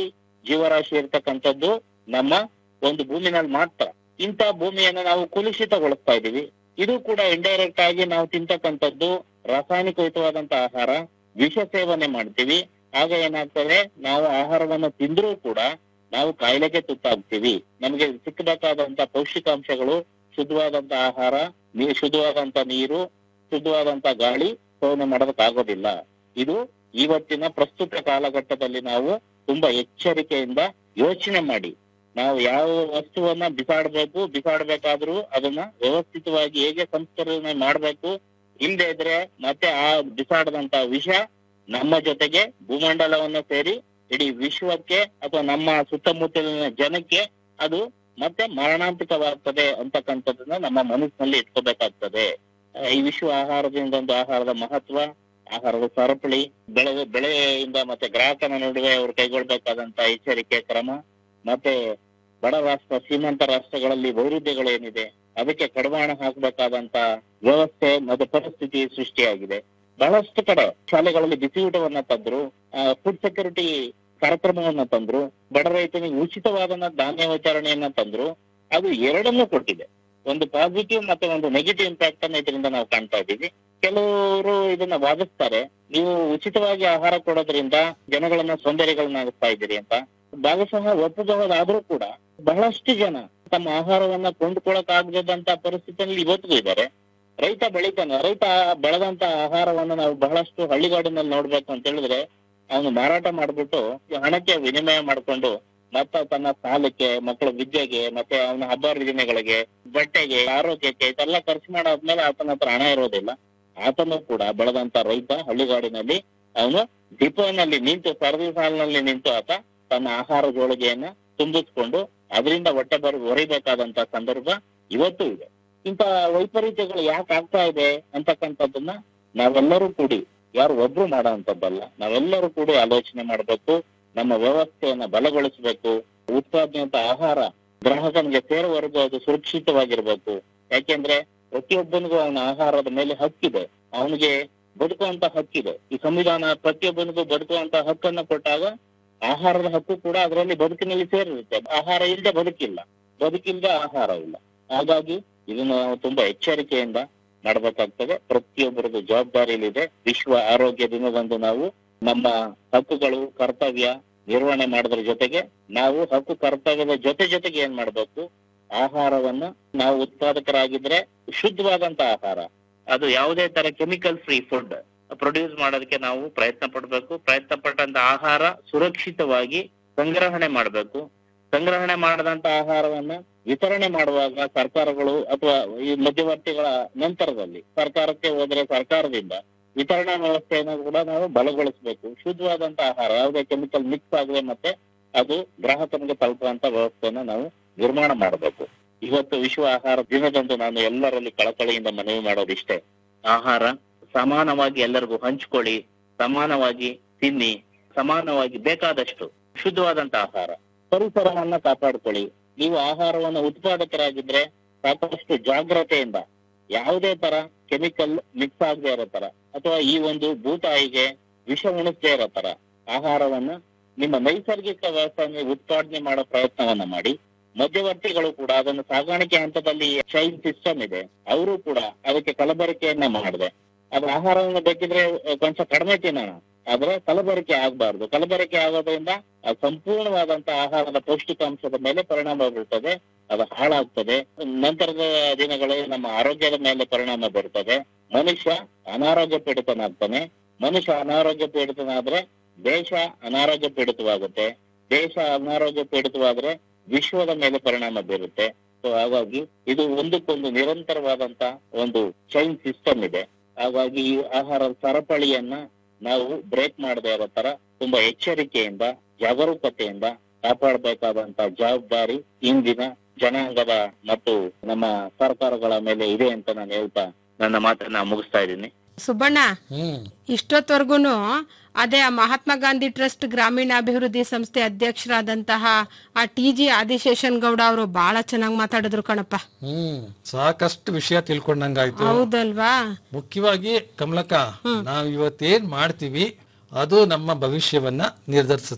ಜೀವರಾಶಿ ಇರ್ತಕ್ಕಂಥದ್ದು ನಮ್ಮ ಒಂದು ಭೂಮಿನಲ್ಲಿ ಮಾತ್ರ ಇಂಥ ಭೂಮಿಯನ್ನು ನಾವು ಕುಲುಷಿತಗೊಳಿಸ್ತಾ ಇದೀವಿ ಇದು ಕೂಡ ಇಂಡೈರೆಕ್ಟ್ ಆಗಿ ನಾವು ತಿಂತಕ್ಕಂಥದ್ದು ರಾಸಾಯನಿಕಯುತವಾದಂತ ಆಹಾರ ವಿಷ ಸೇವನೆ ಮಾಡ್ತೀವಿ ಆಗ ಏನಾಗ್ತದೆ ನಾವು ಆಹಾರವನ್ನು ತಿಂದ್ರೂ ಕೂಡ ನಾವು ಕಾಯಿಲೆಗೆ ತುತ್ತಾಗ್ತೀವಿ ನಮಗೆ ಸಿಕ್ಕಬೇಕಾದಂತ ಪೌಷ್ಟಿಕಾಂಶಗಳು ಶುದ್ಧವಾದಂತ ಆಹಾರ ನೀ ಶುದ್ಧವಾದಂತ ನೀರು ಶುದ್ಧವಾದಂತ ಗಾಳಿ ಸೇವನೆ ಮಾಡೋದಕ್ಕಾಗೋದಿಲ್ಲ ಇದು ಇವತ್ತಿನ ಪ್ರಸ್ತುತ ಕಾಲಘಟ್ಟದಲ್ಲಿ ನಾವು ತುಂಬಾ ಎಚ್ಚರಿಕೆಯಿಂದ ಯೋಚನೆ ಮಾಡಿ ನಾವು ಯಾವ ವಸ್ತುವನ್ನ ಬಿಸಾಡ್ಬೇಕು ಬಿಸಾಡ್ಬೇಕಾದ್ರೂ ಅದನ್ನ ವ್ಯವಸ್ಥಿತವಾಗಿ ಹೇಗೆ ಸಂಸ್ಕರಣೆ ಮಾಡ್ಬೇಕು ಇಲ್ಲದೆ ಇದ್ರೆ ಮತ್ತೆ ಆ ಬಿಸಾಡದಂತ ವಿಷ ನಮ್ಮ ಜೊತೆಗೆ ಭೂಮಂಡಲವನ್ನ ಸೇರಿ ಇಡೀ ವಿಶ್ವಕ್ಕೆ ಅಥವಾ ನಮ್ಮ ಸುತ್ತಮುತ್ತಲಿನ ಜನಕ್ಕೆ ಅದು ಮತ್ತೆ ಮರಣಾಂತಿಕವಾಗ್ತದೆ ಅಂತಕ್ಕಂಥದ್ದನ್ನ ನಮ್ಮ ಮನಸ್ಸಿನಲ್ಲಿ ಇಟ್ಕೋಬೇಕಾಗ್ತದೆ ಆ, ಈ ವಿಶ್ವ ಆಹಾರದಿಂದ ಒಂದು ಆಹಾರದ ಮಹತ್ವ ಆಹಾರದ ಸರಪಳಿ ಬೆಳೆ ಬೆಳೆಯಿಂದ ಮತ್ತೆ ಗ್ರಾಹಕನ ನಡುವೆ ಅವರು ಕೈಗೊಳ್ಬೇಕಾದಂತ ಎಚ್ಚರಿಕೆ ಕ್ರಮ ಮತ್ತೆ ಬಡ ರಾಷ್ಟ್ರ ಶ್ರೀಮಂತ ರಾಷ್ಟ್ರಗಳಲ್ಲಿ ವೈರುಧ್ಯಗಳೇನಿದೆ ಅದಕ್ಕೆ ಕಡಿವಾಣ ಹಾಕಬೇಕಾದಂತ ವ್ಯವಸ್ಥೆ ಮತ್ತೆ ಪರಿಸ್ಥಿತಿ ಸೃಷ್ಟಿಯಾಗಿದೆ ಬಹಳಷ್ಟು ಕಡೆ ಶಾಲೆಗಳಲ್ಲಿ ಬಿಸಿ ಊಟವನ್ನ ತಂದ್ರು ಫುಡ್ ಸೆಕ್ಯೂರಿಟಿ ಕಾರ್ಯಕ್ರಮವನ್ನ ತಂದ್ರು ಬಡ ರೈತನಿಗೆ ಉಚಿತವಾದ ಧಾನ್ಯ ವಿತರಣೆಯನ್ನ ತಂದ್ರು ಅದು ಎರಡನ್ನೂ ಕೊಟ್ಟಿದೆ ಒಂದು ಪಾಸಿಟಿವ್ ಮತ್ತೆ ಒಂದು ನೆಗೆಟಿವ್ ಇಂಪ್ಯಾಕ್ಟ್ ಅನ್ನ ಇದರಿಂದ ನಾವು ಕಾಣ್ತಾ ಇದ್ದೀವಿ ಕೆಲವರು ಇದನ್ನ ವಾದಿಸ್ತಾರೆ ನೀವು ಉಚಿತವಾಗಿ ಆಹಾರ ಕೊಡೋದ್ರಿಂದ ಜನಗಳನ್ನ ಸೌಂದರ್ಯಗಳನ್ನಾಗಿಸ್ತಾ ಇದ್ದೀರಿ ಅಂತ ಭಾಗಶಃ ಒಪ್ಪಬಹುದಾದ್ರೂ ಕೂಡ ಬಹಳಷ್ಟು ಜನ ತಮ್ಮ ಆಹಾರವನ್ನ ಕೊಂಡ್ಕೊಳಕ್ ಆಗದಂತ ಪರಿಸ್ಥಿತಿಯಲ್ಲಿ ಇವತ್ತಿಗೂ ಇದ್ದಾರೆ ರೈತ ಬೆಳಿತಾನೆ ರೈತ ಬೆಳೆದಂತ ಆಹಾರವನ್ನ ನಾವು ಬಹಳಷ್ಟು ಹಳ್ಳಿಗಾಡಿನಲ್ಲಿ ನೋಡ್ಬೇಕು ಅಂತ ಹೇಳಿದ್ರೆ ಅವನು ಮಾರಾಟ ಮಾಡ್ಬಿಟ್ಟು ಹಣಕ್ಕೆ ವಿನಿಮಯ ಮಾಡ್ಕೊಂಡು ಮತ್ತ ತನ್ನ ಸಾಲಕ್ಕೆ ಮಕ್ಕಳ ವಿದ್ಯೆಗೆ ಮತ್ತೆ ಅವನ ಹಬ್ಬ ಹರಿದಿನಗಳಿಗೆ ಬಟ್ಟೆಗೆ ಆರೋಗ್ಯಕ್ಕೆ ಇದೆಲ್ಲ ಖರ್ಚು ಮಾಡಾದ್ಮೇಲೆ ಆತನ ಹತ್ರ ಹಣ ಇರೋದಿಲ್ಲ ಆತನು ಕೂಡ ಬೆಳೆದಂತ ರೈತ ಹಳ್ಳಿಗಾಡಿನಲ್ಲಿ ಅವನು ಡಿಪೋನಲ್ಲಿ ನಿಂತು ಸರದಿ ಸಾಲಿನಲ್ಲಿ ನಿಂತು ಆತ ತನ್ನ ಆಹಾರ ಜೋಳಿಗೆಯನ್ನ ತುಂಬಿಸ್ಕೊಂಡು ಅದರಿಂದ ಹೊಟ್ಟೆ ಬರ ಹೊರಿಬೇಕಾದಂತ ಸಂದರ್ಭ ಇವತ್ತು ಇದೆ ಇಂತ ವೈಪರೀತ್ಯಗಳು ಯಾಕೆ ಆಗ್ತಾ ಇದೆ ಅಂತಕ್ಕಂಥದ್ದನ್ನ ನಾವೆಲ್ಲರೂ ಕೂಡಿ ಯಾರು ಒಬ್ರು ಮಾಡೋ ಅಂತದ್ದಲ್ಲ ನಾವೆಲ್ಲರೂ ಕೂಡಿ ಆಲೋಚನೆ ಮಾಡ್ಬೇಕು ನಮ್ಮ ವ್ಯವಸ್ಥೆಯನ್ನ ಬಲಗೊಳಿಸಬೇಕು ಉತ್ಪಾದನೆಯಂತ ಆಹಾರ ಗ್ರಾಹಕನಿಗೆ ಸೇರುವವರೆಗೂ ಅದು ಸುರಕ್ಷಿತವಾಗಿರ್ಬೇಕು ಯಾಕೆಂದ್ರೆ ಪ್ರತಿಯೊಬ್ಬನಿಗೂ ಅವನ ಆಹಾರದ ಮೇಲೆ ಹಕ್ಕಿದೆ ಅವನಿಗೆ ಬದುಕುವಂತ ಹಕ್ಕಿದೆ ಈ ಸಂವಿಧಾನ ಪ್ರತಿಯೊಬ್ಬನಿಗೂ ಬದುಕುವಂತ ಹಕ್ಕನ್ನ ಕೊಟ್ಟಾಗ ಆಹಾರದ ಹಕ್ಕು ಕೂಡ ಅದರಲ್ಲಿ ಬದುಕಿನಲ್ಲಿ ಸೇರಿರುತ್ತೆ ಆಹಾರ ಇಲ್ಲದೆ ಬದುಕಿಲ್ಲ ಬದುಕಿಲ್ಲದೆ ಆಹಾರ ಇಲ್ಲ ಹಾಗಾಗಿ ಇದನ್ನ ನಾವು ತುಂಬಾ ಎಚ್ಚರಿಕೆಯಿಂದ ಮಾಡಬೇಕಾಗ್ತದೆ ಪ್ರತಿಯೊಬ್ಬರದ್ದು ಜವಾಬ್ದಾರಿಯಲ್ಲಿದೆ ವಿಶ್ವ ಆರೋಗ್ಯ ದಿನದಂದು ನಾವು ನಮ್ಮ ಹಕ್ಕುಗಳು ಕರ್ತವ್ಯ ನಿರ್ವಹಣೆ ಮಾಡೋದ್ರ ಜೊತೆಗೆ ನಾವು ಹಕ್ಕು ಕರ್ತವ್ಯದ ಜೊತೆ ಜೊತೆಗೆ ಏನ್ ಮಾಡ್ಬೇಕು ಆಹಾರವನ್ನ ನಾವು ಉತ್ಪಾದಕರಾಗಿದ್ರೆ ಶುದ್ಧವಾದಂತ ಆಹಾರ ಅದು ಯಾವುದೇ ತರ ಕೆಮಿಕಲ್ ಫ್ರೀ ಫುಡ್ ಪ್ರೊಡ್ಯೂಸ್ ಮಾಡೋದಕ್ಕೆ ನಾವು ಪ್ರಯತ್ನ ಪಡ್ಬೇಕು ಪ್ರಯತ್ನ ಪಟ್ಟಂತ ಆಹಾರ ಸುರಕ್ಷಿತವಾಗಿ ಸಂಗ್ರಹಣೆ ಮಾಡ್ಬೇಕು ಸಂಗ್ರಹಣೆ ಮಾಡದಂತ ಆಹಾರವನ್ನ ವಿತರಣೆ ಮಾಡುವಾಗ ಸರ್ಕಾರಗಳು ಅಥವಾ ಈ ಮಧ್ಯವರ್ತಿಗಳ ನಂತರದಲ್ಲಿ ಸರ್ಕಾರಕ್ಕೆ ಹೋದ್ರೆ ಸರ್ಕಾರದಿಂದ ವಿತರಣಾ ವ್ಯವಸ್ಥೆಯನ್ನು ಕೂಡ ನಾವು ಬಲಗೊಳಿಸಬೇಕು ಶುದ್ಧವಾದಂತ ಆಹಾರ ಯಾವುದೇ ಕೆಮಿಕಲ್ ಮಿಕ್ಸ್ ಆಗದೆ ಮತ್ತೆ ಅದು ಗ್ರಾಹಕನಿಗೆ ತಲುಪುವಂತ ವ್ಯವಸ್ಥೆಯನ್ನ ನಾವು ನಿರ್ಮಾಣ ಮಾಡಬೇಕು ಇವತ್ತು ವಿಶ್ವ ಆಹಾರ ದಿನದಂದು ನಾನು ಎಲ್ಲರಲ್ಲಿ ಕಳಕಳಿಯಿಂದ ಮನವಿ ಮಾಡೋದಿಷ್ಟೇ ಆಹಾರ ಸಮಾನವಾಗಿ ಎಲ್ಲರಿಗೂ ಹಂಚ್ಕೊಳ್ಳಿ ಸಮಾನವಾಗಿ ತಿನ್ನಿ ಸಮಾನವಾಗಿ ಬೇಕಾದಷ್ಟು ಶುದ್ಧವಾದಂತ ಆಹಾರ ಪರಿಸರವನ್ನ ಕಾಪಾಡ್ಕೊಳ್ಳಿ ನೀವು ಆಹಾರವನ್ನ ಉತ್ಪಾದಕರಾಗಿದ್ರೆ ಸಾಕಷ್ಟು ಜಾಗ್ರತೆಯಿಂದ ಯಾವುದೇ ತರ ಕೆಮಿಕಲ್ ಮಿಕ್ಸ್ ಆಗದೆ ಇರೋ ತರ ಅಥವಾ ಈ ಒಂದು ಭೂತಾಯಿಗೆ ವಿಷ ಉಣಿಸದೇ ಇರೋ ತರ ಆಹಾರವನ್ನ ನಿಮ್ಮ ನೈಸರ್ಗಿಕ ವ್ಯವಸ್ಥೆಯನ್ನು ಉತ್ಪಾದನೆ ಮಾಡೋ ಪ್ರಯತ್ನವನ್ನ ಮಾಡಿ ಮಧ್ಯವರ್ತಿಗಳು ಕೂಡ ಅದನ್ನು ಸಾಗಾಣಿಕೆ ಹಂತದಲ್ಲಿ ಚೈನ್ ಸಿಸ್ಟಮ್ ಇದೆ ಅವರು ಕೂಡ ಅದಕ್ಕೆ ಕಲಬೆರಕೆಯನ್ನ ಮಾಡಿದೆ ಅದು ಆಹಾರವನ್ನು ಬೇಕಿದ್ರೆ ಕೊಂಚ ಕಡಿಮೆ ತಿನ್ನೋಣ ಆದ್ರೆ ಕಲಬೆರಕೆ ಆಗಬಾರ್ದು ಕಲಬೆರಕೆ ಆಗೋದ್ರಿಂದ ಅದು ಸಂಪೂರ್ಣವಾದಂತ ಆಹಾರದ ಪೌಷ್ಟಿಕಾಂಶದ ಮೇಲೆ ಪರಿಣಾಮ ಬೀಳ್ತದೆ ಅದು ಹಾಳಾಗ್ತದೆ ನಂತರದ ದಿನಗಳಲ್ಲಿ ನಮ್ಮ ಆರೋಗ್ಯದ ಮೇಲೆ ಪರಿಣಾಮ ಬೀರ್ತದೆ ಮನುಷ್ಯ ಅನಾರೋಗ್ಯ ಪೀಡಿತನಾಗ್ತಾನೆ ಮನುಷ್ಯ ಅನಾರೋಗ್ಯ ಪೀಡಿತನಾದ್ರೆ ದೇಶ ಅನಾರೋಗ್ಯ ಪೀಡಿತವಾಗುತ್ತೆ ದೇಶ ಅನಾರೋಗ್ಯ ಪೀಡಿತವಾದ್ರೆ ವಿಶ್ವದ ಮೇಲೆ ಪರಿಣಾಮ ಬೀರುತ್ತೆ ಸೊ ಹಾಗಾಗಿ ಇದು ಒಂದಕ್ಕೊಂದು ನಿರಂತರವಾದಂತ ಒಂದು ಚೈನ್ ಸಿಸ್ಟಮ್ ಇದೆ ಹಾಗಾಗಿ ಈ ಆಹಾರ ಸರಪಳಿಯನ್ನ ನಾವು ಬ್ರೇಕ್ ಮಾಡದೇ ಇರೋ ತರ ತುಂಬಾ ಎಚ್ಚರಿಕೆಯಿಂದ ಜಾಗರೂಕತೆಯಿಂದ ಕಾಪಾಡಬೇಕಾದಂತ ಜವಾಬ್ದಾರಿ ಇಂದಿನ ಜನಾಂಗದ ಮತ್ತು ನಮ್ಮ ಸರ್ಕಾರಗಳ ಮೇಲೆ ಇದೆ ಅಂತ ನಾನು ಹೇಳ್ತಾ ನನ್ನ ಮಾತನ್ನ ಮುಗಿಸ್ತಾ ಇದ್ದೀನಿ ಸುಬ್ಬಣ್ಣ ಇಷ್ಟೊತ್ತವರೆಗೂ ಅದೇ ಆ ಮಹಾತ್ಮ ಗಾಂಧಿ ಟ್ರಸ್ಟ್ ಗ್ರಾಮೀಣಾಭಿವೃದ್ಧಿ ಸಂಸ್ಥೆ ಅಧ್ಯಕ್ಷರಾದಂತಹ ಆ ಟಿ ಜಿ ಆದಿಶೇಷನ್ ಗೌಡ ಅವರು ಬಹಳ ಚೆನ್ನಾಗಿ ಮಾತಾಡಿದ್ರು ಕಣಪ್ಪ ಹ್ಮ್ ಸಾಕಷ್ಟು ವಿಷಯ ತಿಳ್ಕೊಂಡಂಗಾಯ್ತು ಹೌದಲ್ವಾ ಮುಖ್ಯವಾಗಿ ಕಮಲಕ್ಕ ನಾವ್ ಇವತ್ತೇನ್ ಮಾಡ್ತೀವಿ ಅದು ನಮ್ಮ ಭವಿಷ್ಯವನ್ನ ನಿರ್ಧರಿಸುತ್ತೆ